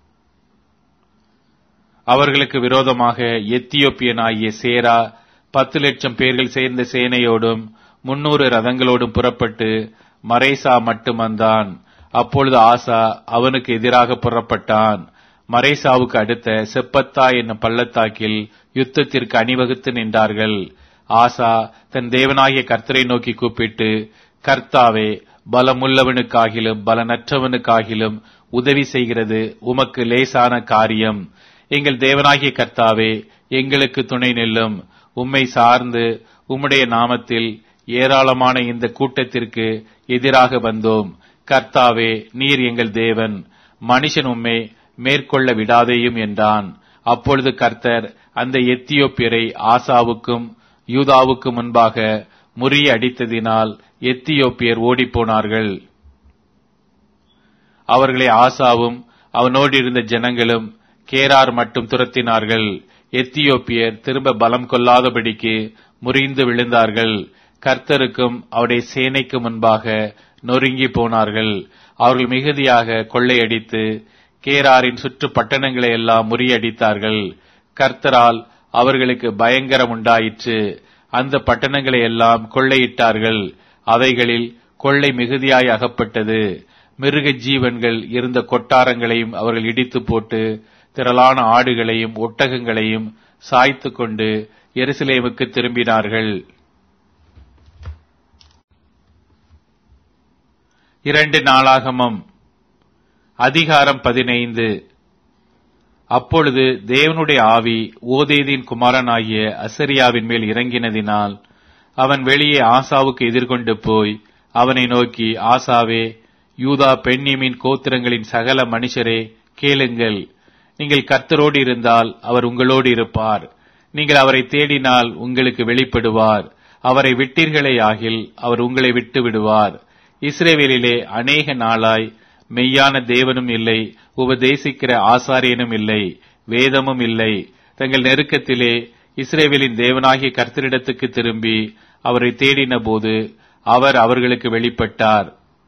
Speaker 1: அவர்களுக்கு விரோதமாக எத்தியோப்பியனாகிய சேரா பத்து லட்சம் பேர்கள் சேர்ந்த சேனையோடும் முன்னூறு ரதங்களோடும் புறப்பட்டு மரேசா மட்டும் வந்தான் அப்பொழுது ஆசா அவனுக்கு எதிராக புறப்பட்டான் மரேசாவுக்கு அடுத்த செப்பத்தா என்னும் பள்ளத்தாக்கில் யுத்தத்திற்கு அணிவகுத்து நின்றார்கள் ஆசா தன் தேவனாகிய கர்த்தரை நோக்கி கூப்பிட்டு கர்த்தாவே பலமுள்ளவனுக்காகிலும் பலனற்றவனுக்காகிலும் உதவி செய்கிறது உமக்கு லேசான காரியம் எங்கள் தேவனாகிய கர்த்தாவே எங்களுக்கு துணை நில்லும் உம்மை சார்ந்து உம்முடைய நாமத்தில் ஏராளமான இந்த கூட்டத்திற்கு எதிராக வந்தோம் கர்த்தாவே நீர் எங்கள் தேவன் மனுஷன் உம்மை மேற்கொள்ள விடாதேயும் என்றான் அப்பொழுது கர்த்தர் அந்த எத்தியோப்பியரை ஆசாவுக்கும் யூதாவுக்கு முன்பாக முறிய அடித்ததினால் எத்தியோப்பியர் ஓடிப்போனார்கள் அவர்களை ஆசாவும் அவனோடு இருந்த ஜனங்களும் கேரார் மட்டும் துரத்தினார்கள் எத்தியோப்பியர் திரும்ப பலம் கொள்ளாதபடிக்கு முறிந்து விழுந்தார்கள் கர்த்தருக்கும் அவருடைய சேனைக்கு முன்பாக நொறுங்கி போனார்கள் அவர்கள் மிகுதியாக கொள்ளையடித்து கேராரின் சுற்று பட்டணங்களை எல்லாம் முறியடித்தார்கள் கர்த்தரால் அவர்களுக்கு பயங்கரம் உண்டாயிற்று அந்த பட்டணங்களை எல்லாம் கொள்ளையிட்டார்கள் அவைகளில் கொள்ளை மிகுதியாய் அகப்பட்டது மிருக ஜீவன்கள் இருந்த கொட்டாரங்களையும் அவர்கள் இடித்து போட்டு திரளான ஆடுகளையும் ஒட்டகங்களையும் சாய்த்து கொண்டு எருசலேமுக்கு திரும்பினார்கள் இரண்டு நாளாகமம் அதிகாரம் பதினைந்து அப்பொழுது தேவனுடைய ஆவி ஓதேதின் குமாரனாகிய அசரியாவின் மேல் இறங்கினதினால் அவன் வெளியே ஆசாவுக்கு எதிர்கொண்டு போய் அவனை நோக்கி ஆசாவே யூதா பெண்ணியமின் கோத்திரங்களின் சகல மனுஷரே கேளுங்கள் நீங்கள் கர்த்தரோடு இருந்தால் அவர் உங்களோடு இருப்பார் நீங்கள் அவரை தேடினால் உங்களுக்கு வெளிப்படுவார் அவரை விட்டீர்களே ஆகில் அவர் உங்களை விட்டு விடுவார் இஸ்ரேவேலிலே அநேக நாளாய் மெய்யான தேவனும் இல்லை உபதேசிக்கிற ஆசாரியனும் இல்லை வேதமும் இல்லை தங்கள் நெருக்கத்திலே இஸ்ரேவேலின் தேவனாகிய கர்த்தரிடத்துக்கு திரும்பி அவரை தேடின போது அவர் அவர்களுக்கு வெளிப்பட்டார்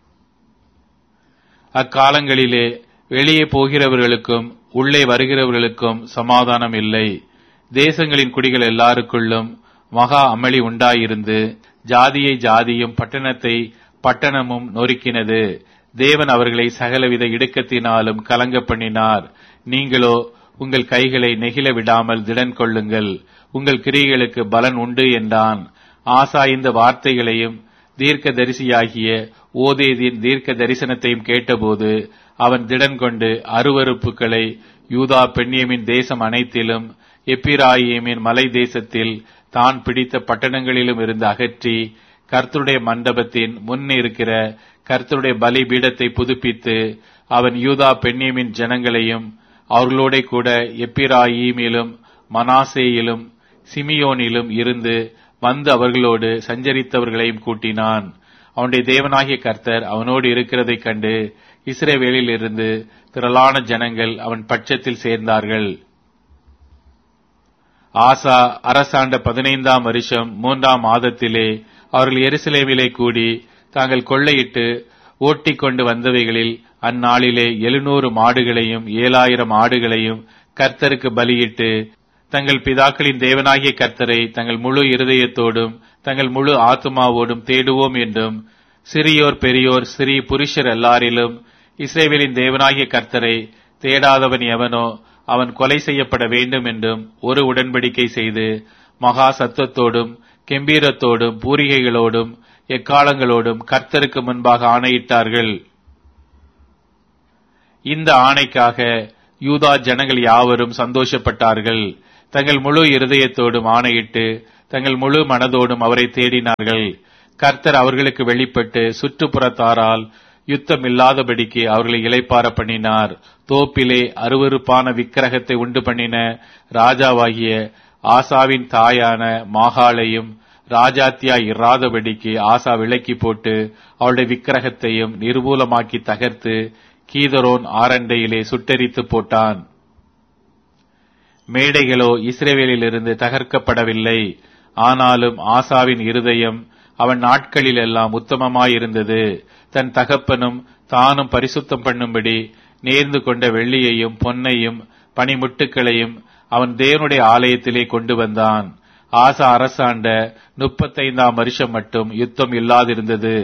Speaker 1: அக்காலங்களிலே வெளியே போகிறவர்களுக்கும் உள்ளே வருகிறவர்களுக்கும் சமாதானம் இல்லை தேசங்களின் குடிகள் எல்லாருக்குள்ளும் மகா அமளி உண்டாயிருந்து ஜாதியை ஜாதியும் பட்டணத்தை பட்டணமும் நொறுக்கினது தேவன் அவர்களை சகலவித இடுக்கத்தினாலும் கலங்க பண்ணினார் நீங்களோ உங்கள் கைகளை நெகிழ விடாமல் திடன் கொள்ளுங்கள் உங்கள் கிரிகளுக்கு பலன் உண்டு என்றான் ஆசா இந்த வார்த்தைகளையும் தீர்க்க தரிசியாகிய ஓதேதின் தீர்க்க தரிசனத்தையும் கேட்டபோது அவன் திடன் கொண்டு அருவறுப்புகளை யூதா பெண்ணியமின் தேசம் அனைத்திலும் எப்பிராயிமின் மலை தேசத்தில் தான் பிடித்த பட்டணங்களிலும் இருந்து அகற்றி கர்த்தருடைய மண்டபத்தின் முன் இருக்கிற கர்த்தருடைய பலி பீடத்தை புதுப்பித்து அவன் யூதா பெண்ணியமின் ஜனங்களையும் அவர்களோட கூட எப்பிராயிமிலும் மனாசேயிலும் சிமியோனிலும் இருந்து வந்து அவர்களோடு சஞ்சரித்தவர்களையும் கூட்டினான் அவனுடைய தேவனாகிய கர்த்தர் அவனோடு இருக்கிறதைக் கண்டு இஸ்ரேவேலில் இருந்து திரளான ஜனங்கள் அவன் பட்சத்தில் சேர்ந்தார்கள் ஆசா அரசாண்ட பதினைந்தாம் வருஷம் மூன்றாம் மாதத்திலே அவர்கள் எருசலேமிலே கூடி தாங்கள் கொள்ளையிட்டு ஓட்டிக் கொண்டு வந்தவைகளில் அந்நாளிலே எழுநூறு மாடுகளையும் ஏழாயிரம் ஆடுகளையும் கர்த்தருக்கு பலியிட்டு தங்கள் பிதாக்களின் தேவனாகிய கர்த்தரை தங்கள் முழு இருதயத்தோடும் தங்கள் முழு ஆத்துமாவோடும் தேடுவோம் என்றும் சிறியோர் பெரியோர் சிறி புருஷர் எல்லாரிலும் இஸ்ரேவேலின் தேவனாகிய கர்த்தரை தேடாதவன் எவனோ அவன் கொலை செய்யப்பட வேண்டும் என்றும் ஒரு உடன்படிக்கை செய்து மகா சத்தத்தோடும் கெம்பீரத்தோடும் பூரிகைகளோடும் எக்காலங்களோடும் கர்த்தருக்கு முன்பாக ஆணையிட்டார்கள் இந்த ஆணைக்காக யூதா ஜனங்கள் யாவரும் சந்தோஷப்பட்டார்கள் தங்கள் முழு இருதயத்தோடும் ஆணையிட்டு தங்கள் முழு மனதோடும் அவரை தேடினார்கள் கர்த்தர் அவர்களுக்கு வெளிப்பட்டு சுற்றுப்புறத்தாரால் யுத்தம் இல்லாதபடிக்கு அவர்களை இளைப்பார பண்ணினார் தோப்பிலே அருவருப்பான விக்கிரகத்தை உண்டு பண்ணின ராஜாவாகிய ஆசாவின் தாயான மாகாளையும் ராஜாத்தியா இராதபடிக்கு ஆசா விலக்கி போட்டு அவளுடைய விக்கிரகத்தையும் நிர்மூலமாக்கி தகர்த்து கீதரோன் ஆரண்டையிலே சுட்டெரித்து போட்டான் மேடைகளோ இஸ்ரேவேலிலிருந்து தகர்க்கப்படவில்லை ஆனாலும் ஆசாவின் இருதயம் அவன் நாட்களில் எல்லாம் உத்தமமாயிருந்தது தன் தகப்பனும் தானும் பரிசுத்தம் பண்ணும்படி நேர்ந்து கொண்ட வெள்ளியையும் பொன்னையும் பனிமுட்டுக்களையும் அவன் தேவனுடைய ஆலயத்திலே கொண்டு வந்தான் ஆசா அரசாண்ட முப்பத்தைந்தாம் வருஷம் மட்டும் யுத்தம் இல்லாதிருந்தது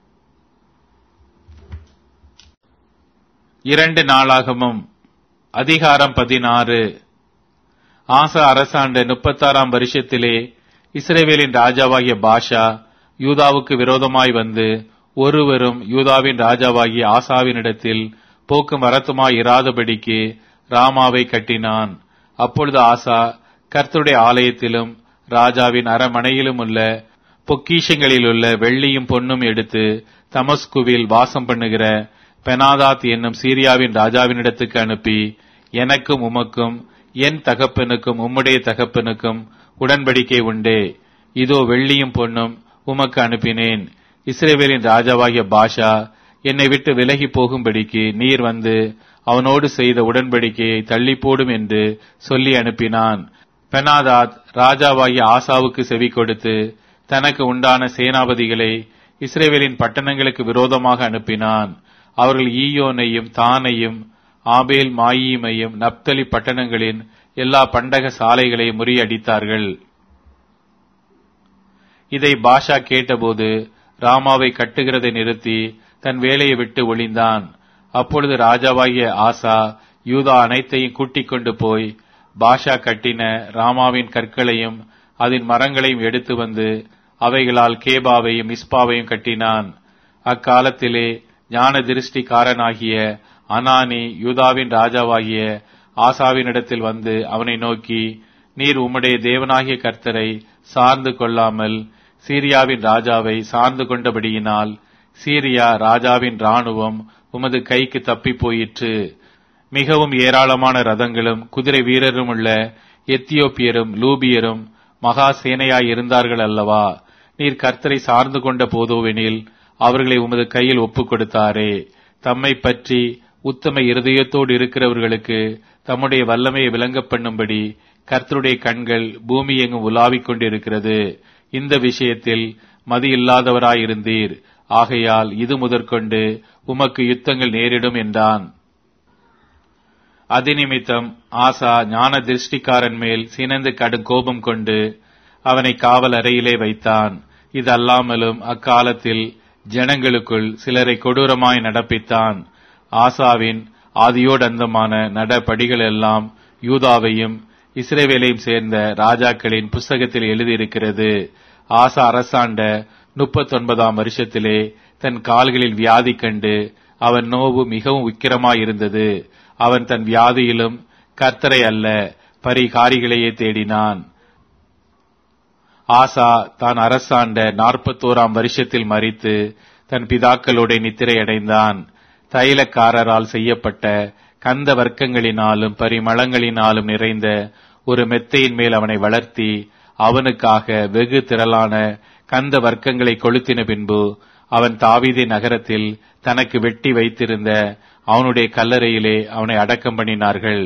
Speaker 1: இரண்டு நாளாகமும் அதிகாரம் பதினாறு ஆசா அரசாண்ட முப்பத்தாறாம் வருஷத்திலே இஸ்ரேவேலின் ராஜாவாகிய பாஷா யூதாவுக்கு விரோதமாய் வந்து ஒருவரும் யூதாவின் ராஜாவாகிய ஆசாவினிடத்தில் போக்கும் வரத்துமாய் இராதபடிக்கு ராமாவை கட்டினான் அப்பொழுது ஆசா கர்த்தருடைய ஆலயத்திலும் ராஜாவின் அரமனையிலும் உள்ள பொக்கிஷங்களிலுள்ள வெள்ளியும் பொன்னும் எடுத்து தமஸ்குவில் வாசம் பண்ணுகிற பெனாதாத் என்னும் சீரியாவின் ராஜாவினிடத்துக்கு அனுப்பி எனக்கும் உமக்கும் என் தகப்பனுக்கும் உம்முடைய தகப்பனுக்கும் உடன்படிக்கை உண்டே இதோ வெள்ளியும் பொன்னும் உமக்கு அனுப்பினேன் இஸ்ரேவேலின் ராஜாவாகிய பாஷா என்னை விட்டு விலகி போகும்படிக்கு நீர் வந்து அவனோடு செய்த உடன்படிக்கையை தள்ளி போடும் என்று சொல்லி அனுப்பினான் பெனாதாத் ராஜாவாகிய ஆசாவுக்கு செவி கொடுத்து தனக்கு உண்டான சேனாபதிகளை இஸ்ரேவேலின் பட்டணங்களுக்கு விரோதமாக அனுப்பினான் அவர்கள் ஈயோனையும் தானையும் ஆபேல் மாயீமையும் நப்தலி பட்டணங்களின் எல்லா பண்டக சாலைகளையும் முறியடித்தார்கள் இதை பாஷா கேட்டபோது ராமாவை கட்டுகிறதை நிறுத்தி தன் வேலையை விட்டு ஒளிந்தான் அப்பொழுது ராஜாவாகிய ஆசா யூதா அனைத்தையும் கூட்டிக் கொண்டு போய் பாஷா கட்டின ராமாவின் கற்களையும் அதன் மரங்களையும் எடுத்து வந்து அவைகளால் கேபாவையும் இஸ்பாவையும் கட்டினான் அக்காலத்திலே ஞான திருஷ்டிக்காரனாகிய அனானி யூதாவின் ராஜாவாகிய ஆசாவினிடத்தில் வந்து அவனை நோக்கி நீர் உம்முடைய தேவனாகிய கர்த்தரை சார்ந்து கொள்ளாமல் சீரியாவின் ராஜாவை சார்ந்து கொண்டபடியினால் சீரியா ராஜாவின் ராணுவம் உமது கைக்கு தப்பி போயிற்று மிகவும் ஏராளமான ரதங்களும் குதிரை வீரரும் உள்ள எத்தியோப்பியரும் லூபியரும் மகா சேனையாய் இருந்தார்கள் அல்லவா நீர் கர்த்தரை சார்ந்து கொண்ட போதோவெனில் அவர்களை உமது கையில் ஒப்புக் கொடுத்தாரே தம்மை பற்றி உத்தம இருதயத்தோடு இருக்கிறவர்களுக்கு தம்முடைய வல்லமையை விளங்க பண்ணும்படி கர்த்தருடைய கண்கள் பூமி எங்கும் உலாவிக் கொண்டிருக்கிறது இந்த விஷயத்தில் மதி இல்லாதவராயிருந்தீர் ஆகையால் இது முதற்கொண்டு உமக்கு யுத்தங்கள் நேரிடும் என்றான் அதிநிமித்தம் ஆசா ஞான திருஷ்டிக்காரன் மேல் சினந்து கடும் கோபம் கொண்டு அவனை காவல் அறையிலே வைத்தான் இதல்லாமலும் அக்காலத்தில் ஜனங்களுக்குள் சிலரை கொடூரமாய் நடப்பித்தான் ஆசாவின் ஆதியோடந்தமான நடபடிகள் எல்லாம் யூதாவையும் இஸ்ரேவேலையும் சேர்ந்த ராஜாக்களின் புஸ்தகத்தில் எழுதியிருக்கிறது ஆசா அரசாண்ட முப்பத்தொன்பதாம் வருஷத்திலே தன் கால்களில் வியாதி கண்டு அவன் நோவு மிகவும் உக்கிரமாயிருந்தது அவன் தன் வியாதியிலும் கர்த்தரை அல்ல பரிகாரிகளையே தேடினான் ஆசா தான் அரசாண்ட நாற்பத்தோராம் வருஷத்தில் மறித்து தன் பிதாக்களோட நித்திரையடைந்தான் தைலக்காரரால் செய்யப்பட்ட கந்த வர்க்கங்களினாலும் பரிமளங்களினாலும் நிறைந்த ஒரு மெத்தையின் மேல் அவனை வளர்த்தி அவனுக்காக வெகு திரளான கந்த வர்க்கங்களை கொளுத்தின பின்பு அவன் தாவீதி நகரத்தில் தனக்கு வெட்டி வைத்திருந்த அவனுடைய கல்லறையிலே அவனை அடக்கம் பண்ணினார்கள்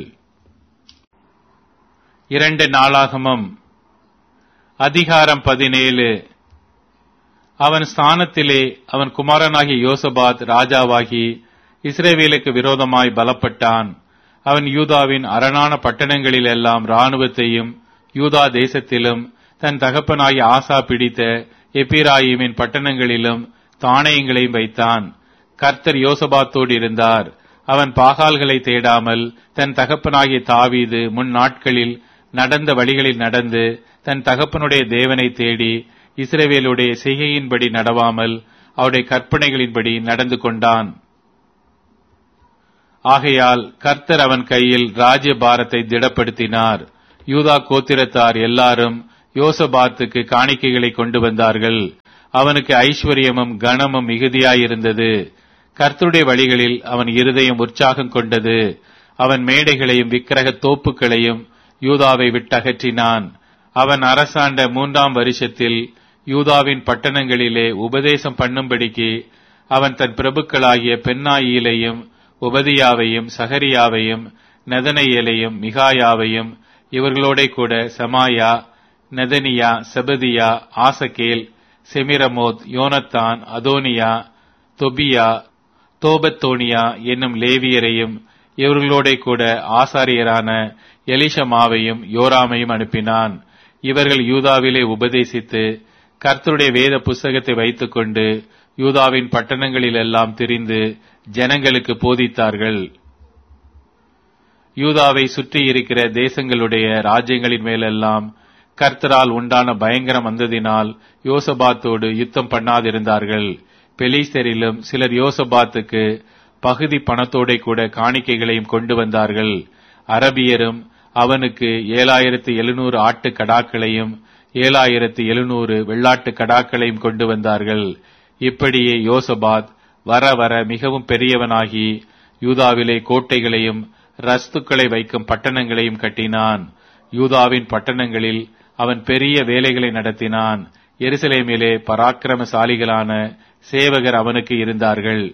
Speaker 1: இரண்டு நாளாகமும் அதிகாரம் பதினேழு அவன் ஸ்தானத்திலே அவன் குமாரனாகிய யோசபாத் ராஜாவாகி இஸ்ரேவேலுக்கு விரோதமாய் பலப்பட்டான் அவன் யூதாவின் அரணான பட்டணங்களில் எல்லாம் இராணுவத்தையும் யூதா தேசத்திலும் தன் தகப்பனாகிய ஆசா பிடித்த எப்பிராயிமின் பட்டணங்களிலும் தானியங்களையும் வைத்தான் கர்த்தர் யோசபாத்தோடு இருந்தார் அவன் பாகால்களை தேடாமல் தன் தகப்பனாகிய தாவீது முன் நாட்களில் நடந்த வழிகளில் நடந்து தன் தகப்பனுடைய தேவனை தேடி இஸ்ரவேலுடைய செய்கையின்படி நடவாமல் அவருடைய கற்பனைகளின்படி நடந்து கொண்டான் ஆகையால் கர்த்தர் அவன் கையில் ராஜ்ய பாரத்தை திடப்படுத்தினார் யூதா கோத்திரத்தார் எல்லாரும் யோசபாத்துக்கு காணிக்கைகளை கொண்டு வந்தார்கள் அவனுக்கு ஐஸ்வர்யமும் கனமும் மிகுதியாயிருந்தது கர்த்தருடைய வழிகளில் அவன் இருதயம் உற்சாகம் கொண்டது அவன் மேடைகளையும் விக்கிரக தோப்புகளையும் யூதாவை விட்டகற்றினான் அவன் அரசாண்ட மூன்றாம் வருஷத்தில் யூதாவின் பட்டணங்களிலே உபதேசம் பண்ணும்படிக்கு அவன் தன் பிரபுக்களாகிய பென்னாயிலையும் உபதியாவையும் சகரியாவையும் நெதனையேலையும் மிகாயாவையும் இவர்களோட கூட சமாயா நெதனியா செபதியா ஆசகேல் செமிரமோத் யோனத்தான் அதோனியா தொபியா தோபத்தோனியா என்னும் லேவியரையும் இவர்களோட கூட ஆசாரியரான எலிஷமாவையும் யோராமையும் அனுப்பினான் இவர்கள் யூதாவிலே உபதேசித்து கர்த்தருடைய வேத புஸ்தகத்தை வைத்துக்கொண்டு யூதாவின் பட்டணங்களிலெல்லாம் திரிந்து ஜனங்களுக்கு போதித்தார்கள் யூதாவை சுற்றி இருக்கிற தேசங்களுடைய ராஜ்யங்களின் மேலெல்லாம் கர்த்தரால் உண்டான பயங்கரம் வந்ததினால் யோசபாத்தோடு யுத்தம் பண்ணாதிருந்தார்கள் பெலிஸ்தரிலும் சிலர் யோசபாத்துக்கு பகுதி பணத்தோட கூட காணிக்கைகளையும் கொண்டு வந்தார்கள் அரபியரும் அவனுக்கு ஏழாயிரத்து எழுநூறு ஆட்டு கடாக்களையும் ஏழாயிரத்து எழுநூறு வெள்ளாட்டு கடாக்களையும் கொண்டு வந்தார்கள் இப்படியே யோசபாத் வர வர மிகவும் பெரியவனாகி யூதாவிலே கோட்டைகளையும் ரஸ்துக்களை வைக்கும் பட்டணங்களையும் கட்டினான் யூதாவின் பட்டணங்களில் அவன் பெரிய வேலைகளை நடத்தினான் எருசலேமிலே பராக்கிரமசாலிகளான சேவகர் அவனுக்கு இருந்தார்கள்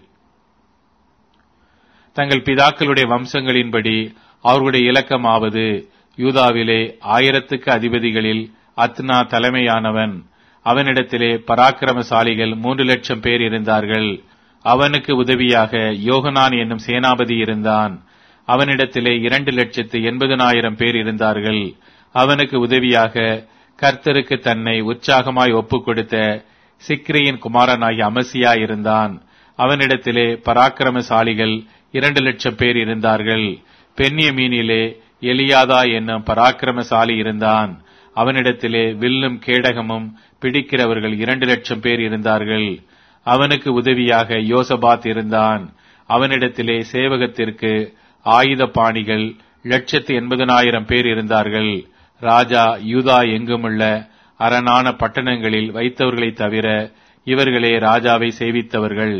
Speaker 1: தங்கள் பிதாக்களுடைய வம்சங்களின்படி அவர்களுடைய இலக்கமாவது யூதாவிலே ஆயிரத்துக்கு அதிபதிகளில் அத்னா தலைமையானவன் அவனிடத்திலே பராக்கிரமசாலிகள் மூன்று லட்சம் பேர் இருந்தார்கள் அவனுக்கு உதவியாக யோகனான் என்னும் சேனாபதி இருந்தான் அவனிடத்திலே இரண்டு லட்சத்து எண்பதனாயிரம் பேர் இருந்தார்கள் அவனுக்கு உதவியாக கர்த்தருக்கு தன்னை உற்சாகமாய் ஒப்புக் கொடுத்த சிக்ரியின் குமாரனாகி அமசியா இருந்தான் அவனிடத்திலே பராக்கிரமசாலிகள் இரண்டு லட்சம் பேர் இருந்தார்கள் பெண்ணிய மீனிலே எலியாதா என்னும் பராக்கிரமசாலி இருந்தான் அவனிடத்திலே வில்லும் கேடகமும் பிடிக்கிறவர்கள் இரண்டு லட்சம் பேர் இருந்தார்கள் அவனுக்கு உதவியாக யோசபாத் இருந்தான் அவனிடத்திலே சேவகத்திற்கு ஆயுத பாணிகள் லட்சத்து எண்பதனாயிரம் பேர் இருந்தார்கள் ராஜா யூதா எங்குமுள்ள அரணான பட்டணங்களில் வைத்தவர்களை தவிர இவர்களே ராஜாவை சேவித்தவர்கள்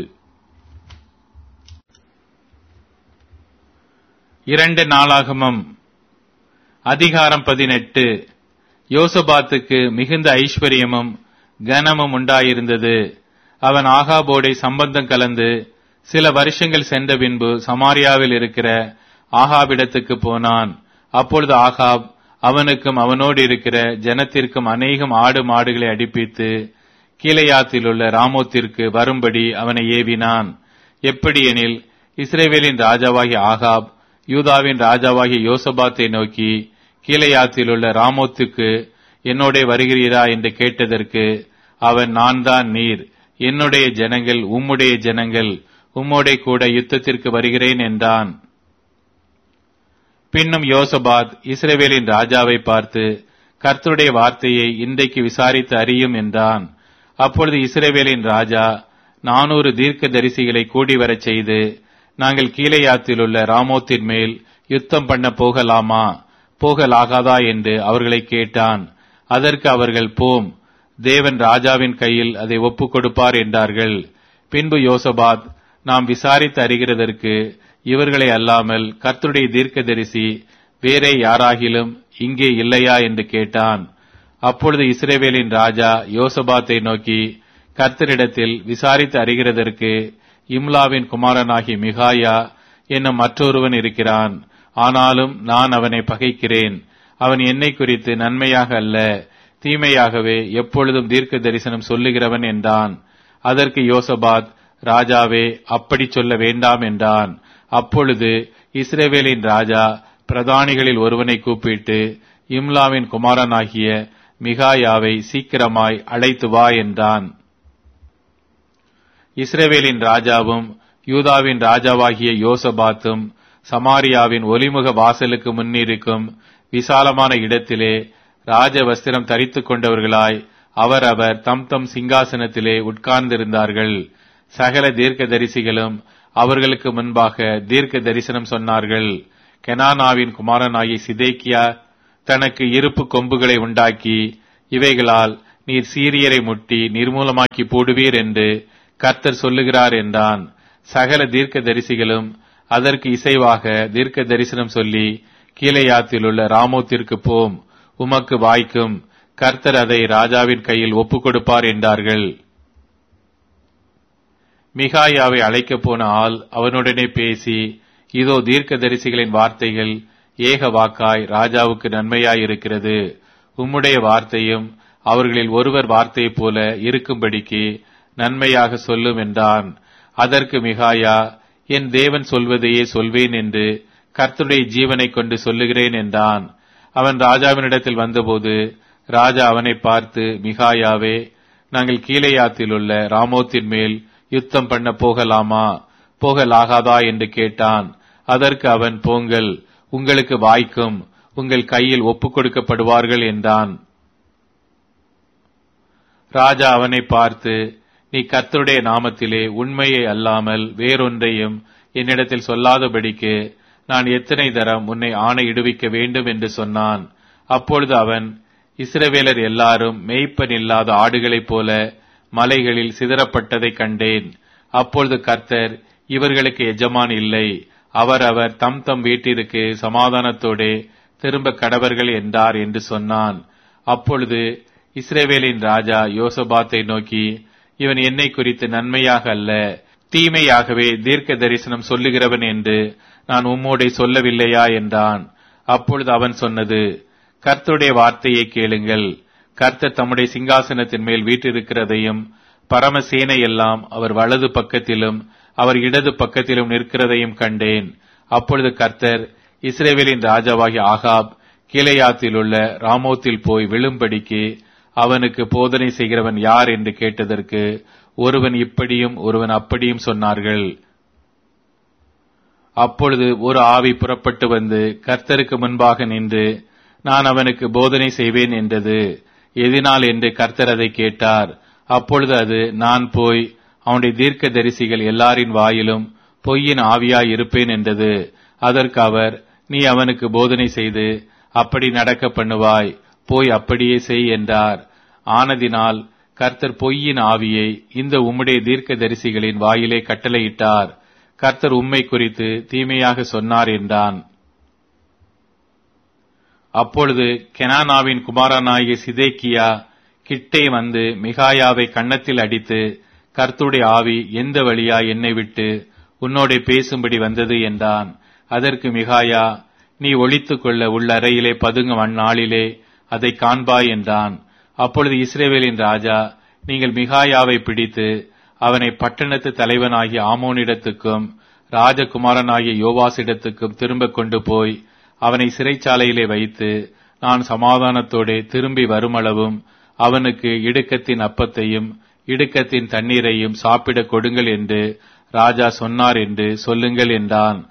Speaker 1: இரண்டு நாளாகமம் அதிகாரம் பதினெட்டு யோசபாத்துக்கு மிகுந்த ஐஸ்வர்யமும் கனமும் உண்டாயிருந்தது அவன் ஆகாபோடை சம்பந்தம் கலந்து சில வருஷங்கள் சென்ற பின்பு சமாரியாவில் இருக்கிற ஆகாபிடத்துக்கு போனான் அப்பொழுது ஆகாப் அவனுக்கும் அவனோடு இருக்கிற ஜனத்திற்கும் அநேகம் ஆடு மாடுகளை அடிப்பித்து கீழையாத்தில் உள்ள ராமோத்திற்கு வரும்படி அவனை ஏவினான் எப்படி எனில் இஸ்ரேவேலின் ராஜாவாகிய ஆகாப் யூதாவின் ராஜாவாகிய யோசபாத்தை நோக்கி கீழையாத்தில் உள்ள ராமோத்துக்கு என்னோட வருகிறீரா என்று கேட்டதற்கு அவன் நான் தான் நீர் என்னுடைய ஜனங்கள் உம்முடைய ஜனங்கள் உம்மோட கூட யுத்தத்திற்கு வருகிறேன் என்றான் பின்னும் யோசபாத் இஸ்ரேவேலின் ராஜாவை பார்த்து கர்த்தருடைய வார்த்தையை இன்றைக்கு விசாரித்து அறியும் என்றான் அப்பொழுது இஸ்ரேவேலின் ராஜா நானூறு தீர்க்க தரிசிகளை கூடி வரச் செய்து நாங்கள் கீழையாத்தில் உள்ள ராமோத்தின் மேல் யுத்தம் பண்ண போகலாமா போகலாகாதா என்று அவர்களை கேட்டான் அதற்கு அவர்கள் போம் தேவன் ராஜாவின் கையில் அதை ஒப்புக் கொடுப்பார் என்றார்கள் பின்பு யோசபாத் நாம் விசாரித்து அறிகிறதற்கு இவர்களை அல்லாமல் கர்த்தருடைய தீர்க்கதரிசி வேறே யாராகிலும் இங்கே இல்லையா என்று கேட்டான் அப்பொழுது இஸ்ரேவேலின் ராஜா யோசபாத்தை நோக்கி கர்த்தரிடத்தில் விசாரித்து அறிகிறதற்கு இம்லாவின் குமாரனாகி மிகாயா என்னும் மற்றொருவன் இருக்கிறான் ஆனாலும் நான் அவனை பகைக்கிறேன் அவன் என்னை குறித்து நன்மையாக அல்ல தீமையாகவே எப்பொழுதும் தீர்க்க தரிசனம் சொல்லுகிறவன் என்றான் அதற்கு யோசபாத் ராஜாவே அப்படி சொல்ல வேண்டாம் என்றான் அப்பொழுது இஸ்ரேவேலின் ராஜா பிரதானிகளில் ஒருவனை கூப்பிட்டு இம்லாவின் குமாரனாகிய மிகாயாவை சீக்கிரமாய் அழைத்து வா என்றான் இஸ்ரேவேலின் ராஜாவும் யூதாவின் ராஜாவாகிய யோசபாத்தும் சமாரியாவின் ஒலிமுக வாசலுக்கு முன்னிருக்கும் விசாலமான இடத்திலே ராஜ வஸ்திரம் தரித்துக் கொண்டவர்களாய் அவரவர் தம் தம் சிங்காசனத்திலே உட்கார்ந்திருந்தார்கள் சகல தீர்க்க தரிசிகளும் அவர்களுக்கு முன்பாக தீர்க்க தரிசனம் சொன்னார்கள் கெனானாவின் குமாரனாகிய சிதேக்கியா தனக்கு இருப்பு கொம்புகளை உண்டாக்கி இவைகளால் நீர் சீரியரை முட்டி நிர்மூலமாக்கி போடுவீர் என்று கர்த்தர் சொல்லுகிறார் என்றான் சகல தீர்க்க தரிசிகளும் அதற்கு இசைவாக தீர்க்க தரிசனம் சொல்லி கீழையாத்தில் உள்ள ராமோத்திற்கு போம் உமக்கு வாய்க்கும் கர்த்தர் அதை ராஜாவின் கையில் ஒப்புக் கொடுப்பார் என்றார்கள் மிகாயாவை அழைக்கப் போன ஆள் அவனுடனே பேசி இதோ தீர்க்க தரிசிகளின் வார்த்தைகள் ஏக வாக்காய் ராஜாவுக்கு நன்மையாய் இருக்கிறது உம்முடைய வார்த்தையும் அவர்களில் ஒருவர் வார்த்தையைப் போல இருக்கும்படிக்கு நன்மையாக சொல்லும் என்றான் அதற்கு மிகாயா என் தேவன் சொல்வதையே சொல்வேன் என்று கர்த்தருடைய ஜீவனைக் கொண்டு சொல்லுகிறேன் என்றான் அவன் ராஜாவினிடத்தில் வந்தபோது ராஜா அவனை பார்த்து மிகாயாவே நாங்கள் கீழையாத்தில் உள்ள ராமோத்தின் மேல் யுத்தம் பண்ண போகலாமா போகலாகாதா என்று கேட்டான் அதற்கு அவன் போங்கள் உங்களுக்கு வாய்க்கும் உங்கள் கையில் ஒப்புக் கொடுக்கப்படுவார்கள் என்றான் ராஜா அவனை பார்த்து நீ கர்த்தருடைய நாமத்திலே உண்மையை அல்லாமல் வேறொன்றையும் என்னிடத்தில் சொல்லாதபடிக்கு நான் எத்தனை தரம் உன்னை ஆணையிடுவிக்க வேண்டும் என்று சொன்னான் அப்பொழுது அவன் இஸ்ரவேலர் எல்லாரும் மேய்ப்பன் இல்லாத ஆடுகளைப் போல மலைகளில் சிதறப்பட்டதைக் கண்டேன் அப்பொழுது கர்த்தர் இவர்களுக்கு எஜமான் இல்லை அவர் அவர் தம் தம் வீட்டிற்கு சமாதானத்தோடே திரும்ப கடவர்கள் என்றார் என்று சொன்னான் அப்பொழுது இஸ்ரேவேலின் ராஜா யோசபாத்தை நோக்கி இவன் என்னை குறித்து நன்மையாக அல்ல தீமையாகவே தீர்க்க தரிசனம் சொல்லுகிறவன் என்று நான் உம்மோடே சொல்லவில்லையா என்றான் அப்பொழுது அவன் சொன்னது கர்த்தருடைய வார்த்தையை கேளுங்கள் கர்த்தர் தம்முடைய சிங்காசனத்தின் மேல் வீற்றிருக்கிறதையும் பரமசேனை எல்லாம் அவர் வலது பக்கத்திலும் அவர் இடது பக்கத்திலும் நிற்கிறதையும் கண்டேன் அப்பொழுது கர்த்தர் இஸ்ரேவேலின் ராஜாவாகிய ஆகாப் கீழையாத்தில் உள்ள ராமோத்தில் போய் விழும்படிக்கு அவனுக்கு போதனை செய்கிறவன் யார் என்று கேட்டதற்கு ஒருவன் இப்படியும் ஒருவன் அப்படியும் சொன்னார்கள் அப்பொழுது ஒரு ஆவி புறப்பட்டு வந்து கர்த்தருக்கு முன்பாக நின்று நான் அவனுக்கு போதனை செய்வேன் என்றது எதினால் என்று கர்த்தர் அதை கேட்டார் அப்பொழுது அது நான் போய் அவனுடைய தீர்க்க தரிசிகள் எல்லாரின் வாயிலும் பொய்யின் ஆவியாய் இருப்பேன் என்றது அதற்கு அவர் நீ அவனுக்கு போதனை செய்து அப்படி நடக்க பண்ணுவாய் போய் அப்படியே செய் என்றார் ஆனதினால் கர்த்தர் பொய்யின் ஆவியை இந்த உம்முடைய தீர்க்க தரிசிகளின் வாயிலே கட்டளையிட்டார் கர்த்தர் உம்மை குறித்து தீமையாக சொன்னார் என்றான் அப்பொழுது கெனானாவின் குமாரனாகிய சிதேக்கியா கிட்டே வந்து மிகாயாவை கன்னத்தில் அடித்து கர்த்துடைய ஆவி எந்த வழியா என்னை விட்டு உன்னோடே பேசும்படி வந்தது என்றான் அதற்கு மிகாயா நீ ஒழித்துக் கொள்ள உள்ள அறையிலே பதுங்கும் அந்நாளிலே அதை காண்பாய் என்றான் அப்பொழுது இஸ்ரேவேலின் ராஜா நீங்கள் மிகாயாவை பிடித்து அவனை பட்டணத்து தலைவனாகிய ஆமோனிடத்துக்கும் ராஜகுமாரனாகிய யோவாசிடத்துக்கும் திரும்ப கொண்டு போய் அவனை சிறைச்சாலையிலே வைத்து நான் சமாதானத்தோடே திரும்பி வருமளவும் அவனுக்கு இடுக்கத்தின் அப்பத்தையும் இடுக்கத்தின் தண்ணீரையும் சாப்பிடக் கொடுங்கள் என்று ராஜா சொன்னார் என்று சொல்லுங்கள் என்றான்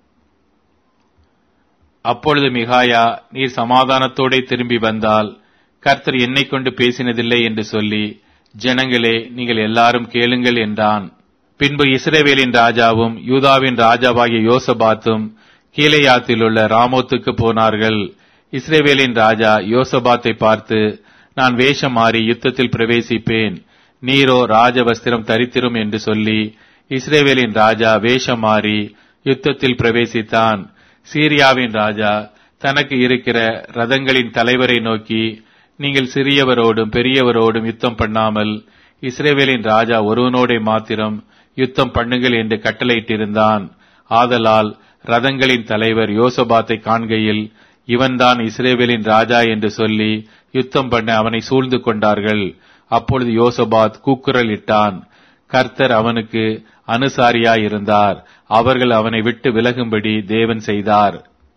Speaker 1: அப்பொழுது மிகாயா நீர் சமாதானத்தோடே திரும்பி வந்தால் கர்த்தர் என்னை கொண்டு பேசினதில்லை என்று சொல்லி ஜனங்களே நீங்கள் எல்லாரும் கேளுங்கள் என்றான் பின்பு இஸ்ரேவேலின் ராஜாவும் யூதாவின் ராஜாவாகிய யோசபாத்தும் கீழையாத்தில் உள்ள ராமோத்துக்கு போனார்கள் இஸ்ரேவேலின் ராஜா யோசபாத்தை பார்த்து நான் வேஷம் மாறி யுத்தத்தில் பிரவேசிப்பேன் நீரோ ராஜவஸ்திரம் தரித்திரும் என்று சொல்லி இஸ்ரேவேலின் ராஜா வேஷம் மாறி யுத்தத்தில் பிரவேசித்தான் சீரியாவின் ராஜா தனக்கு இருக்கிற ரதங்களின் தலைவரை நோக்கி நீங்கள் சிறியவரோடும் பெரியவரோடும் யுத்தம் பண்ணாமல் இஸ்ரேவேலின் ராஜா ஒருவனோடே மாத்திரம் யுத்தம் பண்ணுங்கள் என்று கட்டளையிட்டிருந்தான் ஆதலால் ரதங்களின் தலைவர் யோசபாத்தை காண்கையில் இவன்தான் இஸ்ரேவேலின் ராஜா என்று சொல்லி யுத்தம் பண்ண அவனை சூழ்ந்து கொண்டார்கள் அப்பொழுது யோசபாத் கூக்குரல் இட்டான் கர்த்தர் அவனுக்கு அனுசாரியாயிருந்தார் அவர்கள் அவனை விட்டு விலகும்படி தேவன் செய்தார்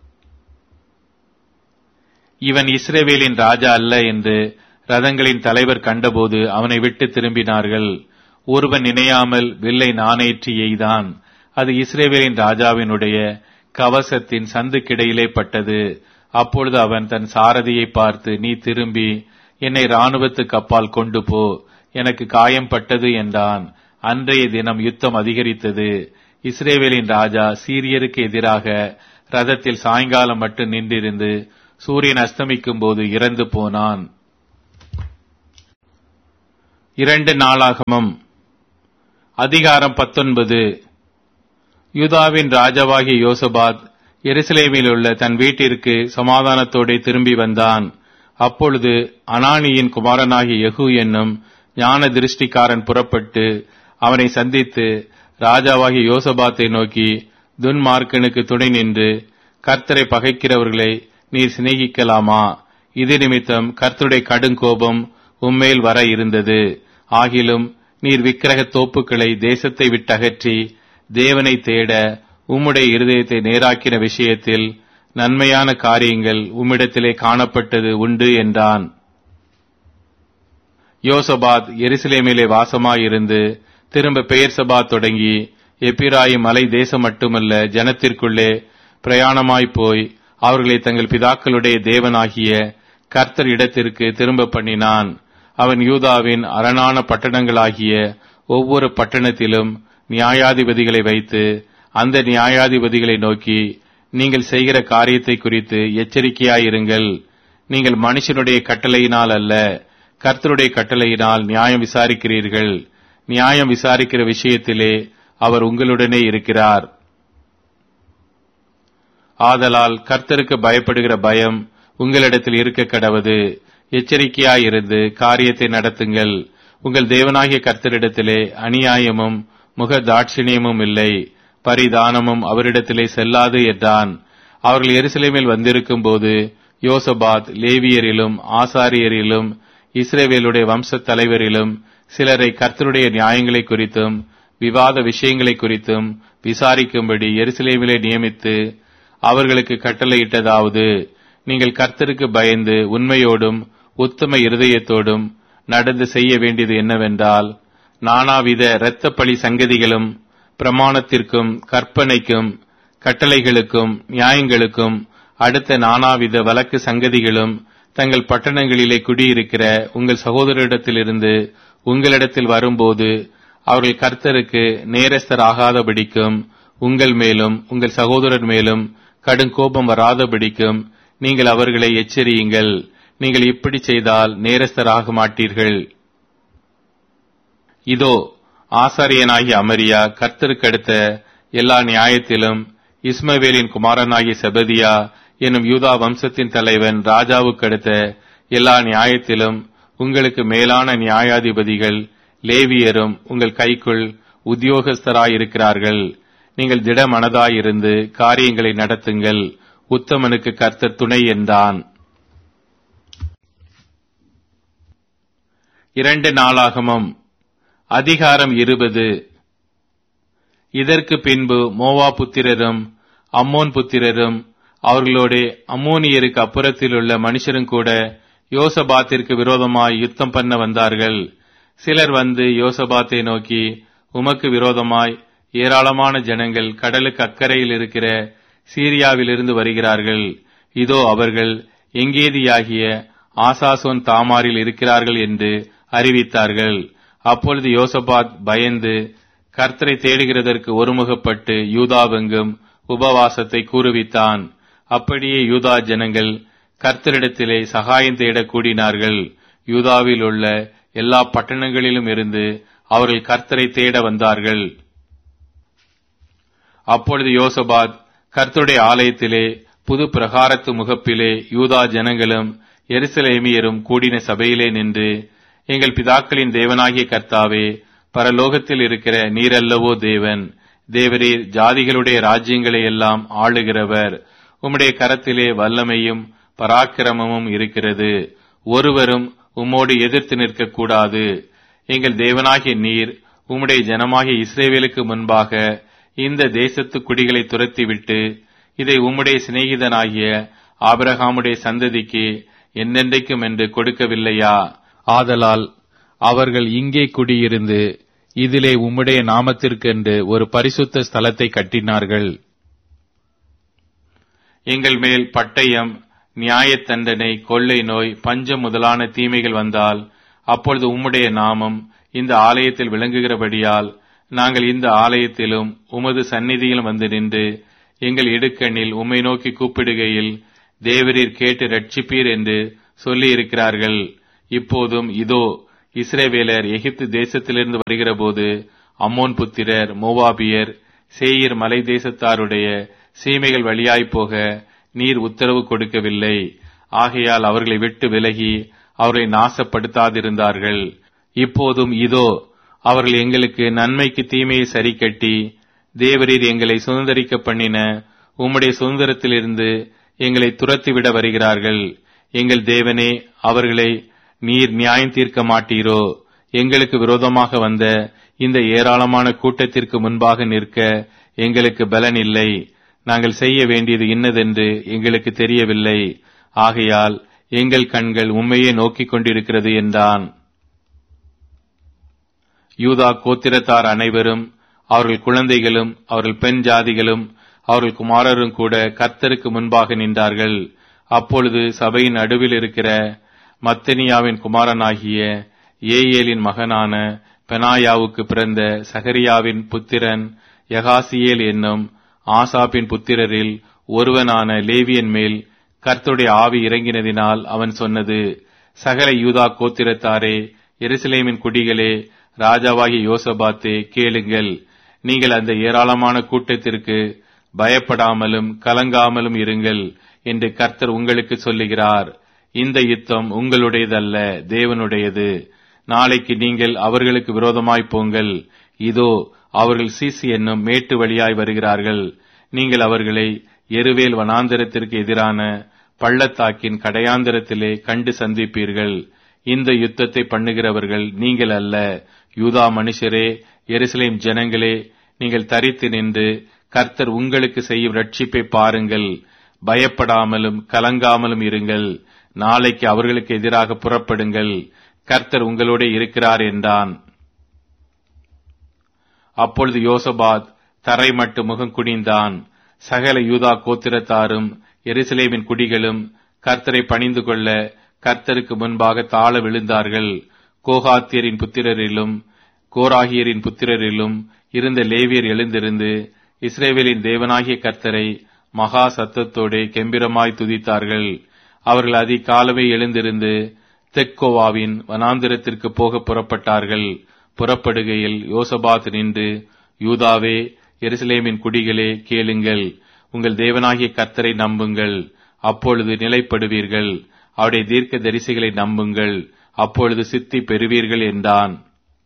Speaker 1: இவன் இஸ்ரேவேலின் ராஜா அல்ல என்று ரதங்களின் தலைவர் கண்டபோது அவனை விட்டு திரும்பினார்கள் ஒருவன் நினையாமல் வில்லை நாணேற்றி எய்தான் அது இஸ்ரேவேலின் ராஜாவினுடைய கவசத்தின் சந்துக்கிடையிலே பட்டது அப்பொழுது அவன் தன் சாரதியை பார்த்து நீ திரும்பி என்னை ராணுவத்துக்கு அப்பால் கொண்டு போ எனக்கு காயம் பட்டது என்றான் அன்றைய தினம் யுத்தம் அதிகரித்தது இஸ்ரேவேலின் ராஜா சீரியருக்கு எதிராக ரதத்தில் சாயங்காலம் மட்டும் நின்றிருந்து சூரியன் அஸ்தமிக்கும் போது இறந்து போனான் இரண்டு நாளாகமம் அதிகாரம் பத்தொன்பது யூதாவின் ராஜாவாகிய யோசபாத் எருசலேமில் உள்ள தன் வீட்டிற்கு சமாதானத்தோടെ திரும்பி வந்தான் அப்பொழுது அனானியின் குமாரனாகிய யெகூ என்னும் ஞான திருஷ்டிக்காரன் புறப்பட்டு அவனை சந்தித்து ராஜாவாகிய யோசபாத்தை நோக்கி துன்மார்க்கனுக்கு துணை நின்று கர்த்தரை பகைக்கிறவர்களை நீர் சிநேகிக்கலாமா இது நிமித்தம் கர்த்தருடைய கடுங்கோபம் உம்மேல் வர இருந்தது ஆகிலும் நீர் விக்கிரக தோப்புக்களை தேசத்தை விட்டகற்றி தேவனை தேட உம்முடைய இருதயத்தை நேராக்கின விஷயத்தில் நன்மையான காரியங்கள் உம்மிடத்திலே காணப்பட்டது உண்டு என்றான் யோசபாத் எருசலேமிலே வாசமாயிருந்து திரும்ப பெயர் சபா தொடங்கி எப்பிராயும் மலை தேசம் மட்டுமல்ல ஜனத்திற்குள்ளே பிரயாணமாய்ப் போய் அவர்களை தங்கள் பிதாக்களுடைய தேவனாகிய கர்த்தர் இடத்திற்கு திரும்ப பண்ணினான் அவன் யூதாவின் அரணான பட்டணங்களாகிய ஒவ்வொரு பட்டணத்திலும் நியாயாதிபதிகளை வைத்து அந்த நியாயாதிபதிகளை நோக்கி நீங்கள் செய்கிற காரியத்தை குறித்து எச்சரிக்கையாயிருங்கள் நீங்கள் மனுஷனுடைய கட்டளையினால் அல்ல கர்த்தருடைய கட்டளையினால் நியாயம் விசாரிக்கிறீர்கள் நியாயம் விசாரிக்கிற விஷயத்திலே அவர் உங்களுடனே இருக்கிறார் ஆதலால் கர்த்தருக்கு பயப்படுகிற பயம் உங்களிடத்தில் இருக்க கடவது எச்சரிக்கையாயிருந்து காரியத்தை நடத்துங்கள் உங்கள் தேவனாகிய கர்த்தரிடத்திலே அநியாயமும் முக தாட்சிணியமும் இல்லை பரிதானமும் அவரிடத்திலே செல்லாது என்றான் அவர்கள் எருசலேமில் வந்திருக்கும் போது யோசபாத் லேவியரிலும் ஆசாரியரிலும் இஸ்ரேவேலுடைய வம்ச தலைவரிலும் சிலரை கர்த்தருடைய நியாயங்களை குறித்தும் விவாத விஷயங்களை குறித்தும் விசாரிக்கும்படி எருசலேமிலே நியமித்து அவர்களுக்கு கட்டளையிட்டதாவது நீங்கள் கர்த்தருக்கு பயந்து உண்மையோடும் உத்தம இருதயத்தோடும் நடந்து செய்ய வேண்டியது என்னவென்றால் நானாவித இரத்தப்பழி சங்கதிகளும் பிரமாணத்திற்கும் கற்பனைக்கும் கட்டளைகளுக்கும் நியாயங்களுக்கும் அடுத்த நானாவித வழக்கு சங்கதிகளும் தங்கள் பட்டணங்களிலே குடியிருக்கிற உங்கள் சகோதரரிடத்திலிருந்து உங்களிடத்தில் வரும்போது அவர்கள் கர்த்தருக்கு நேரஸ்தராகாதபடிக்கும் உங்கள் மேலும் உங்கள் சகோதரர் மேலும் கடும் கோபம் வராதபடிக்கும் நீங்கள் அவர்களை எச்சரியுங்கள் நீங்கள் இப்படி செய்தால் நேரஸ்தராக மாட்டீர்கள் இதோ ஆசாரியனாகிய அமரியா கர்த்தருக்கு அடுத்த எல்லா நியாயத்திலும் இஸ்மவேலின் குமாரனாகிய செபதியா என்னும் யூதா வம்சத்தின் தலைவன் ராஜாவுக்கு அடுத்த எல்லா நியாயத்திலும் உங்களுக்கு மேலான நியாயாதிபதிகள் லேவியரும் உங்கள் கைக்குள் உத்தியோகஸ்தராயிருக்கிறார்கள் நீங்கள் திடமனதாயிருந்து காரியங்களை நடத்துங்கள் உத்தமனுக்கு கர்த்தர் துணை என்றான் இரண்டு நாளாகமம் அதிகாரம் இருபது இதற்கு பின்பு மோவா புத்திரரும் அம்மோன் புத்திரரும் அவர்களோட அம்மோனியருக்கு அப்புறத்தில் உள்ள மனுஷரும் கூட யோசபாத்திற்கு விரோதமாய் யுத்தம் பண்ண வந்தார்கள் சிலர் வந்து யோசபாத்தை நோக்கி உமக்கு விரோதமாய் ஏராளமான ஜனங்கள் கடலுக்கு அக்கறையில் இருக்கிற சீரியாவிலிருந்து வருகிறார்கள் இதோ அவர்கள் எங்கேதியாகிய ஆசாசோன் தாமாரில் இருக்கிறார்கள் என்று அறிவித்தார்கள் அப்பொழுது யோசபாத் பயந்து கர்த்தரை தேடுகிறதற்கு ஒருமுகப்பட்டு யூதாவெங்கும் உபவாசத்தை கூறுவித்தான் அப்படியே யூதா ஜனங்கள் கர்த்தரிடத்திலே சகாயம் தேட கூடினார்கள் யூதாவில் உள்ள எல்லா பட்டணங்களிலும் இருந்து அவர்கள் கர்த்தரை தேட வந்தார்கள் அப்பொழுது யோசபாத் கர்த்தருடைய ஆலயத்திலே புது பிரகாரத்து முகப்பிலே யூதா ஜனங்களும் எருசலேமியரும் கூடின சபையிலே நின்று எங்கள் பிதாக்களின் தேவனாகிய கர்த்தாவே பரலோகத்தில் இருக்கிற நீரல்லவோ தேவன் தேவரீர் ஜாதிகளுடைய ராஜ்யங்களை எல்லாம் ஆளுகிறவர் உம்முடைய கரத்திலே வல்லமையும் பராக்கிரமமும் இருக்கிறது ஒருவரும் உம்மோடு எதிர்த்து நிற்கக்கூடாது எங்கள் தேவனாகிய நீர் உம்முடைய ஜனமாகிய இஸ்ரேவேலுக்கு முன்பாக இந்த தேசத்து குடிகளை துரத்திவிட்டு இதை உம்முடைய சிநேகிதனாகிய ஆபிரகாமுடைய சந்ததிக்கு என்னென்றைக்கும் என்று கொடுக்கவில்லையா ஆதலால் அவர்கள் இங்கே குடியிருந்து இதிலே உம்முடைய நாமத்திற்கென்று ஒரு பரிசுத்த ஸ்தலத்தை கட்டினார்கள் எங்கள் மேல் பட்டயம் நியாயத் தண்டனை கொள்ளை நோய் பஞ்சம் முதலான தீமைகள் வந்தால் அப்பொழுது உம்முடைய நாமம் இந்த ஆலயத்தில் விளங்குகிறபடியால் நாங்கள் இந்த ஆலயத்திலும் உமது சந்நிதியிலும் வந்து நின்று எங்கள் இடுக்கண்ணில் உம்மை நோக்கி கூப்பிடுகையில் தேவரீர் கேட்டு ரட்சிப்பீர் என்று சொல்லி இருக்கிறார்கள் இப்போதும் இதோ இஸ்ரேவேலர் எகிப்து தேசத்திலிருந்து வருகிறபோது அம்மோன் புத்திரர் மோவாபியர் சேயீர் மலை தேசத்தாருடைய சீமைகள் வழியாய்ப் போக நீர் உத்தரவு கொடுக்கவில்லை ஆகையால் அவர்களை விட்டு விலகி அவர்களை நாசப்படுத்தாதிருந்தார்கள் இப்போதும் இதோ அவர்கள் எங்களுக்கு நன்மைக்கு தீமையை சரிக்கட்டி தேவரீர் எங்களை சுதந்திரிக்க பண்ணின உம்முடைய சுதந்திரத்திலிருந்து எங்களை துரத்திவிட வருகிறார்கள் எங்கள் தேவனே அவர்களை நீர் நியாயம் தீர்க்க மாட்டீரோ எங்களுக்கு விரோதமாக வந்த இந்த ஏராளமான கூட்டத்திற்கு முன்பாக நிற்க எங்களுக்கு பலன் இல்லை நாங்கள் செய்ய வேண்டியது இன்னதென்று எங்களுக்கு தெரியவில்லை ஆகையால் எங்கள் கண்கள் உண்மையே நோக்கிக் கொண்டிருக்கிறது என்றான் யூதா கோத்திரத்தார் அனைவரும் அவர்கள் குழந்தைகளும் அவர்கள் பெண் ஜாதிகளும் அவர்கள் குமாரரும் கூட கர்த்தருக்கு முன்பாக நின்றார்கள் அப்பொழுது சபையின் நடுவில் இருக்கிற மத்தனியாவின் குமாரனாகிய ஏயேலின் மகனான பெனாயாவுக்கு பிறந்த சகரியாவின் புத்திரன் யகாசியேல் என்னும் ஆசாப்பின் புத்திரரில் ஒருவனான லேவியன் மேல் கர்த்தருடைய ஆவி இறங்கினதினால் அவன் சொன்னது சகல யூதா கோத்திரத்தாரே எருசலேமின் குடிகளே ராஜாவாகிய யோசபாத்தே கேளுங்கள் நீங்கள் அந்த ஏராளமான கூட்டத்திற்கு பயப்படாமலும் கலங்காமலும் இருங்கள் என்று கர்த்தர் உங்களுக்கு சொல்லுகிறார் இந்த யுத்தம் உங்களுடையதல்ல தேவனுடையது நாளைக்கு நீங்கள் அவர்களுக்கு விரோதமாய் போங்கள் இதோ அவர்கள் சீசி என்னும் மேட்டு வழியாய் வருகிறார்கள் நீங்கள் அவர்களை எருவேல் வனாந்தரத்திற்கு எதிரான பள்ளத்தாக்கின் கடையாந்தரத்திலே கண்டு சந்திப்பீர்கள் இந்த யுத்தத்தை பண்ணுகிறவர்கள் நீங்கள் அல்ல யூதா மனுஷரே எருசலேம் ஜனங்களே நீங்கள் தரித்து நின்று கர்த்தர் உங்களுக்கு செய்யும் ரட்சிப்பை பாருங்கள் பயப்படாமலும் கலங்காமலும் இருங்கள் நாளைக்கு அவர்களுக்கு எதிராக புறப்படுங்கள் கர்த்தர் உங்களோட இருக்கிறார் என்றான் அப்பொழுது யோசபாத் தரை மட்டு முகம் குனிந்தான் சகல யூதா கோத்திரத்தாரும் எருசலேமின் குடிகளும் கர்த்தரை பணிந்து கொள்ள கர்த்தருக்கு முன்பாக தாழ விழுந்தார்கள் கோகாத்தியரின் புத்திரரிலும் கோராகியரின் புத்திரரிலும் இருந்த லேவியர் எழுந்திருந்து இஸ்ரேவேலின் தேவனாகிய கர்த்தரை மகா சத்தத்தோடே கெம்பிரமாய் துதித்தார்கள் அவர்கள் அதிகாலமே எழுந்திருந்து தெக்கோவாவின் வனாந்திரத்திற்கு போக புறப்பட்டார்கள் புறப்படுகையில் யோசபாத் நின்று யூதாவே எருசலேமின் குடிகளே கேளுங்கள் உங்கள் தேவனாகிய கர்த்தரை நம்புங்கள் அப்பொழுது நிலைப்படுவீர்கள் அவருடைய தீர்க்க தரிசிகளை நம்புங்கள் அப்பொழுது சித்தி பெறுவீர்கள் என்றான்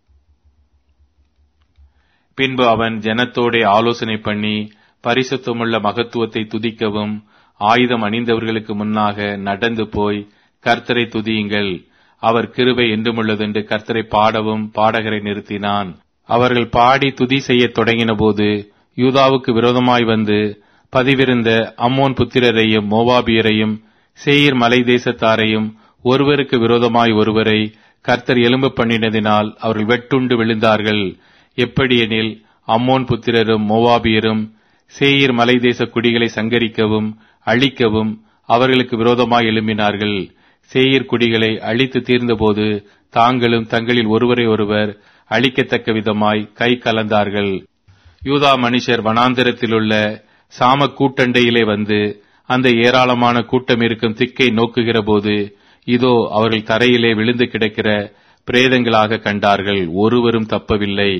Speaker 1: பின்பு அவன் ஜனத்தோடே ஆலோசனை பண்ணி பரிசுத்தமுள்ள மகத்துவத்தை துதிக்கவும் ஆயுதம் அணிந்தவர்களுக்கு முன்னாக நடந்து போய் கர்த்தரை துதியுங்கள் அவர் கிருபை என்றுமுள்ளதென்று கர்த்தரை பாடவும் பாடகரை நிறுத்தினான் அவர்கள் பாடி துதி செய்யத் தொடங்கினபோது யூதாவுக்கு விரோதமாய் வந்து பதிவிருந்த அம்மோன் புத்திரரையும் மோவாபியரையும் சேயீர் மலை தேசத்தாரையும் ஒருவருக்கு விரோதமாய் ஒருவரை கர்த்தர் எலும்பு பண்ணினதினால் அவர்கள் வெட்டுண்டு விழுந்தார்கள் எப்படியெனில் அம்மோன் புத்திரரும் மோவாபியரும் சேயீர் மலை தேச குடிகளை சங்கரிக்கவும் அழிக்கவும் அவர்களுக்கு விரோதமாய் எழும்பினார்கள் சேயீர் குடிகளை அழித்து தீர்ந்தபோது தாங்களும் தங்களில் ஒருவரை ஒருவர் அழிக்கத்தக்க விதமாய் கை கலந்தார்கள் யூதா மனுஷர் வனாந்திரத்திலுள்ள சாம கூட்டண்டையிலே வந்து அந்த ஏராளமான கூட்டம் இருக்கும் திக்கை நோக்குகிற போது இதோ அவர்கள் தரையிலே விழுந்து கிடக்கிற பிரேதங்களாக கண்டார்கள் ஒருவரும் தப்பவில்லை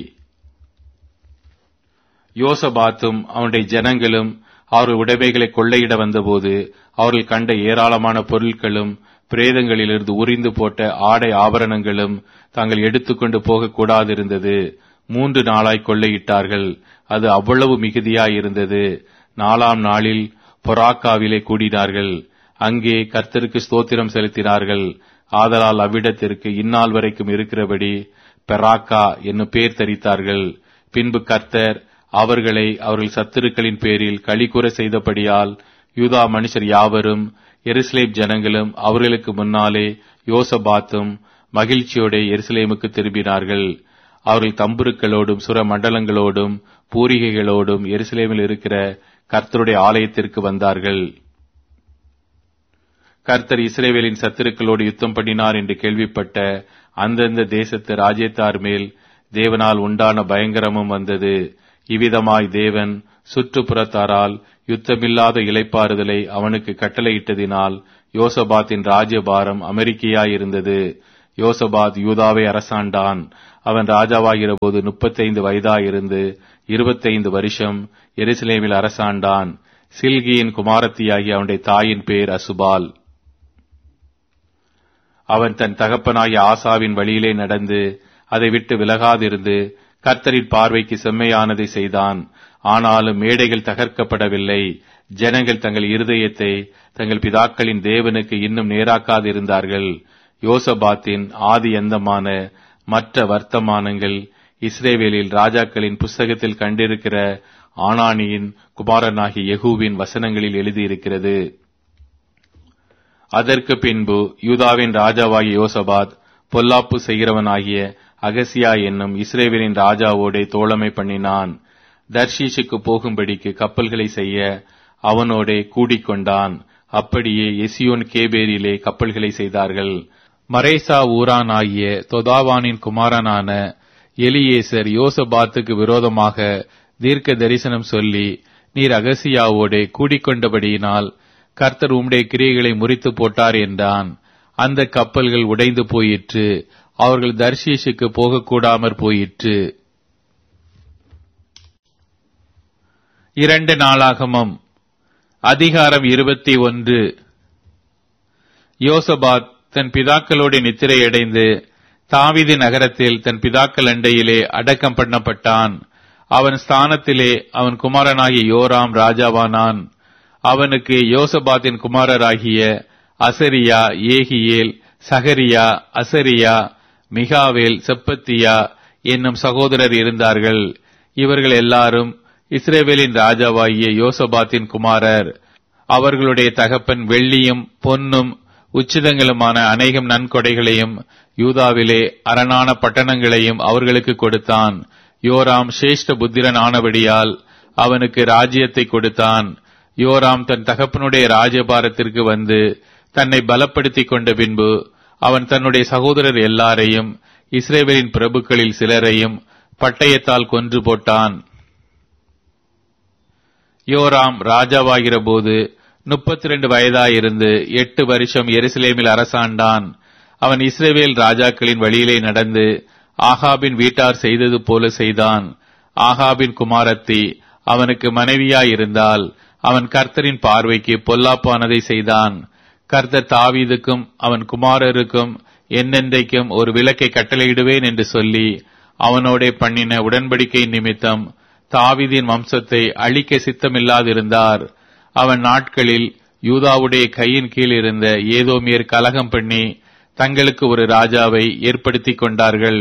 Speaker 1: யோசபாத்தும் அவனுடைய ஜனங்களும் அவர்கள் உடைமைகளை கொள்ளையிட வந்தபோது அவர்கள் கண்ட ஏராளமான பொருட்களும் பிரேதங்களிலிருந்து உரிந்து போட்ட ஆடை ஆபரணங்களும் தாங்கள் எடுத்துக்கொண்டு போகக்கூடாதிருந்தது மூன்று நாளாய் கொள்ளையிட்டார்கள் அது அவ்வளவு மிகுதியாய் இருந்தது நாலாம் நாளில் பொராக்காவிலே கூடினார்கள் அங்கே கர்த்தருக்கு ஸ்தோத்திரம் செலுத்தினார்கள் ஆதலால் அவ்விடத்திற்கு இந்நாள் வரைக்கும் இருக்கிறபடி பெராக்கா என்னும் பேர் தரித்தார்கள் பின்பு கர்த்தர் அவர்களை அவர்கள் சத்துருக்களின் பேரில் களிக்கூற செய்தபடியால் யூதா மனுஷர் யாவரும் எருசலேம் ஜனங்களும் அவர்களுக்கு முன்னாலே யோசபாத்தும் மகிழ்ச்சியோட எருசலேமுக்கு திரும்பினார்கள் அவர்கள் தம்புருக்களோடும் சுர மண்டலங்களோடும் பூரிகைகளோடும் எருசலேமில் இருக்கிற கர்த்தருடைய ஆலயத்திற்கு வந்தார்கள் கர்த்தர் இஸ்ரேவேலின் சத்துருக்களோடு யுத்தம் பண்ணினார் என்று கேள்விப்பட்ட அந்தந்த தேசத்து ராஜ்யத்தார் மேல் தேவனால் உண்டான பயங்கரமும் வந்தது இவ்விதமாய் தேவன் சுற்றுப்புறத்தாரால் யுத்தமில்லாத இலைப்பாறுதலை அவனுக்கு கட்டளையிட்டதினால் யோசபாத்தின் ராஜ்யபாரம் அமெரிக்கையாயிருந்தது யோசபாத் யூதாவை அரசாண்டான் அவன் ராஜாவாகிற போது முப்பத்தைந்து வயதாயிருந்து இருபத்தைந்து வருஷம் எருசலேமில் அரசாண்டான் சில்கியின் குமாரத்தியாகி அவனுடைய தாயின் பேர் அசுபால் அவன் தன் தகப்பனாகிய ஆசாவின் வழியிலே நடந்து அதை விட்டு விலகாதிருந்து கர்த்தரின் பார்வைக்கு செம்மையானதை செய்தான் ஆனாலும் மேடைகள் தகர்க்கப்படவில்லை ஜனங்கள் தங்கள் இருதயத்தை தங்கள் பிதாக்களின் தேவனுக்கு இன்னும் நேராக்காதிருந்தார்கள் யோசபாத்தின் ஆதி எந்தமான மற்ற வர்த்தமானங்கள் இஸ்ரேவேலில் ராஜாக்களின் புஸ்தகத்தில் கண்டிருக்கிற ஆனானியின் குமாரனாகி யெகூவின் வசனங்களில் எழுதியிருக்கிறது அதற்கு பின்பு யூதாவின் ராஜாவாகிய யோசபாத் பொல்லாப்பு செய்கிறவனாகிய அகசியா என்னும் இஸ்ரேவேலின் ராஜாவோடே தோழமை பண்ணினான் தர்ஷீஷுக்கு போகும்படிக்கு கப்பல்களை செய்ய அவனோடே கூடிக்கொண்டான் அப்படியே எசியோன் கேபேரிலே கப்பல்களை செய்தார்கள் மரேசா ஊரான் ஆகிய தொதாவானின் குமாரனான எலியேசர் யோசபாத்துக்கு விரோதமாக தீர்க்க தரிசனம் சொல்லி நீர் அகசியாவோடே கூடிக்கொண்டபடியினால் கர்த்தர் உம்முடைய கிரியைகளை முறித்து போட்டார் என்றான் அந்த கப்பல்கள் உடைந்து போயிற்று அவர்கள் தர்ஷீஷுக்கு போகக்கூடாமற் போயிற்று இரண்டு நாளாகமம் அதிகாரம் இருபத்தி ஒன்று யோசபாத் தன் பிதாக்களோடு நித்திரையடைந்து தாவிதி நகரத்தில் தன் பிதாக்கள் அண்டையிலே அடக்கம் பண்ணப்பட்டான் அவன் ஸ்தானத்திலே அவன் குமாரனாகிய யோராம் ராஜாவானான் அவனுக்கு யோசபாத்தின் குமாரராகிய அசரியா ஏகியேல் சகரியா அசரியா மிகாவேல் செப்பத்தியா என்னும் சகோதரர் இருந்தார்கள் இவர்கள் எல்லாரும் இஸ்ரேவேலின் ராஜாவாகிய யோசபாத்தின் குமாரர் அவர்களுடைய தகப்பன் வெள்ளியும் பொன்னும் உச்சிதங்களுமான அநேகம் நன்கொடைகளையும் யூதாவிலே அரணான பட்டணங்களையும் அவர்களுக்கு கொடுத்தான் யோராம் சிரேஷ்ட புத்திரன் ஆனபடியால் அவனுக்கு ராஜ்யத்தை கொடுத்தான் யோராம் தன் தகப்பனுடைய ராஜபாரத்திற்கு வந்து தன்னை பலப்படுத்திக் கொண்ட பின்பு அவன் தன்னுடைய சகோதரர் எல்லாரையும் இஸ்ரேவேலின் பிரபுக்களில் சிலரையும் பட்டயத்தால் கொன்று போட்டான் யோராம் ராஜாவாகிற போது முப்பத்தி ரெண்டு வயதாயிருந்து எட்டு வருஷம் எருசலேமில் அரசாண்டான் அவன் இஸ்ரேவேல் ராஜாக்களின் வழியிலே நடந்து ஆகாபின் வீட்டார் செய்தது போல செய்தான் ஆகாபின் குமாரத்தி அவனுக்கு மனைவியாயிருந்தால் அவன் கர்த்தரின் பார்வைக்கு பொல்லாப்பானதை செய்தான் கர்த்தர் தாவீதுக்கும் அவன் குமாரருக்கும் என்னென்றைக்கும் ஒரு விளக்கை கட்டளையிடுவேன் என்று சொல்லி அவனோடே பண்ணின உடன்படிக்கை நிமித்தம் தாவீதின் வம்சத்தை அழிக்க சித்தமில்லாதிருந்தார் அவன் நாட்களில் யூதாவுடைய கையின் கீழ் இருந்த ஏதோமியர் கலகம் பண்ணி தங்களுக்கு ஒரு ராஜாவை ஏற்படுத்திக் கொண்டார்கள்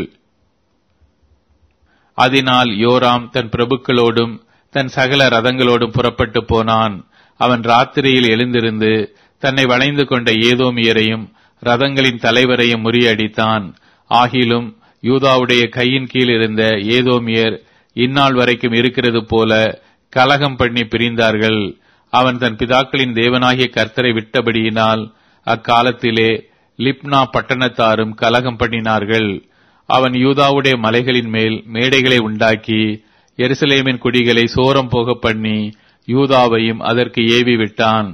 Speaker 1: அதனால் யோராம் தன் பிரபுக்களோடும் தன் சகல ரதங்களோடும் புறப்பட்டு போனான் அவன் ராத்திரியில் எழுந்திருந்து தன்னை வளைந்து கொண்ட ஏதோமியரையும் ரதங்களின் தலைவரையும் முறியடித்தான் ஆகிலும் யூதாவுடைய கையின் கீழ் இருந்த ஏதோமியர் இந்நாள் வரைக்கும் இருக்கிறது போல கலகம் பண்ணி பிரிந்தார்கள் அவன் தன் பிதாக்களின் தேவனாகிய கர்த்தரை விட்டபடியினால் அக்காலத்திலே லிப்னா பட்டணத்தாரும் கலகம் பண்ணினார்கள் அவன் யூதாவுடைய மலைகளின் மேல் மேடைகளை உண்டாக்கி எருசலேமின் குடிகளை சோரம் போக பண்ணி யூதாவையும் அதற்கு ஏவி விட்டான்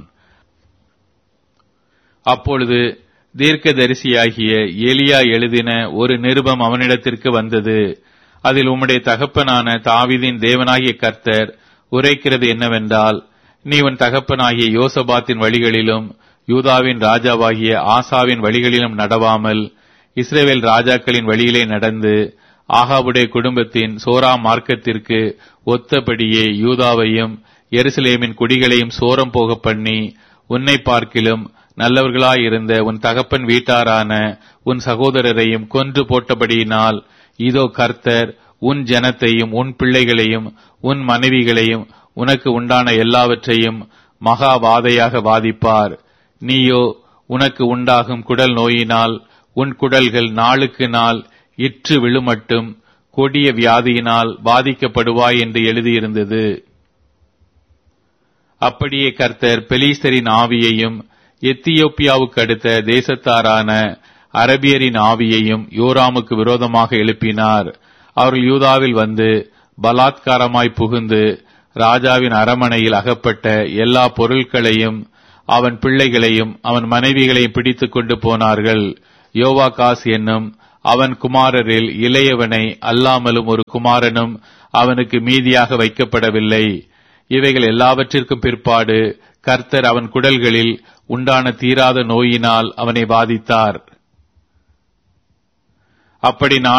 Speaker 1: அப்பொழுது தீர்க்கதரிசியாகிய எலியா எழுதின ஒரு நிருபம் அவனிடத்திற்கு வந்தது அதில் உம்முடைய தகப்பனான தாவிதின் தேவனாகிய கர்த்தர் உரைக்கிறது என்னவென்றால் நீ உன் தகப்பனாகிய யோசபாத்தின் வழிகளிலும் யூதாவின் ராஜாவாகிய ஆசாவின் வழிகளிலும் நடவாமல் இஸ்ரேவேல் ராஜாக்களின் வழியிலே நடந்து ஆகாவுடைய குடும்பத்தின் சோரா மார்க்கத்திற்கு ஒத்தபடியே யூதாவையும் எருசலேமின் குடிகளையும் சோரம் போக பண்ணி உன்னை பார்க்கிலும் நல்லவர்களாயிருந்த உன் தகப்பன் வீட்டாரான உன் சகோதரரையும் கொன்று போட்டபடியினால் இதோ கர்த்தர் உன் ஜனத்தையும் உன் பிள்ளைகளையும் உன் மனைவிகளையும் உனக்கு உண்டான எல்லாவற்றையும் மகா வாதையாக வாதிப்பார் நீயோ உனக்கு உண்டாகும் குடல் நோயினால் உன் குடல்கள் நாளுக்கு நாள் இற்று விழுமட்டும் கொடிய வியாதியினால் பாதிக்கப்படுவாய் என்று எழுதியிருந்தது அப்படியே கர்த்தர் பெலீஸ்தரின் ஆவியையும் எத்தியோப்பியாவுக்கு அடுத்த தேசத்தாரான அரபியரின் ஆவியையும் யோராமுக்கு விரோதமாக எழுப்பினார் அவர்கள் யூதாவில் வந்து பலாத்காரமாய் புகுந்து ராஜாவின் அரமனையில் அகப்பட்ட எல்லா பொருட்களையும் அவன் பிள்ளைகளையும் அவன் மனைவிகளையும் பிடித்துக் கொண்டு போனார்கள் யோவாகாஸ் என்னும் அவன் குமாரரில் இளையவனை அல்லாமலும் ஒரு குமாரனும் அவனுக்கு மீதியாக வைக்கப்படவில்லை இவைகள் எல்லாவற்றிற்கும் பிற்பாடு கர்த்தர் அவன் குடல்களில் உண்டான தீராத நோயினால் அவனை பாதித்தார் அப்படி நான்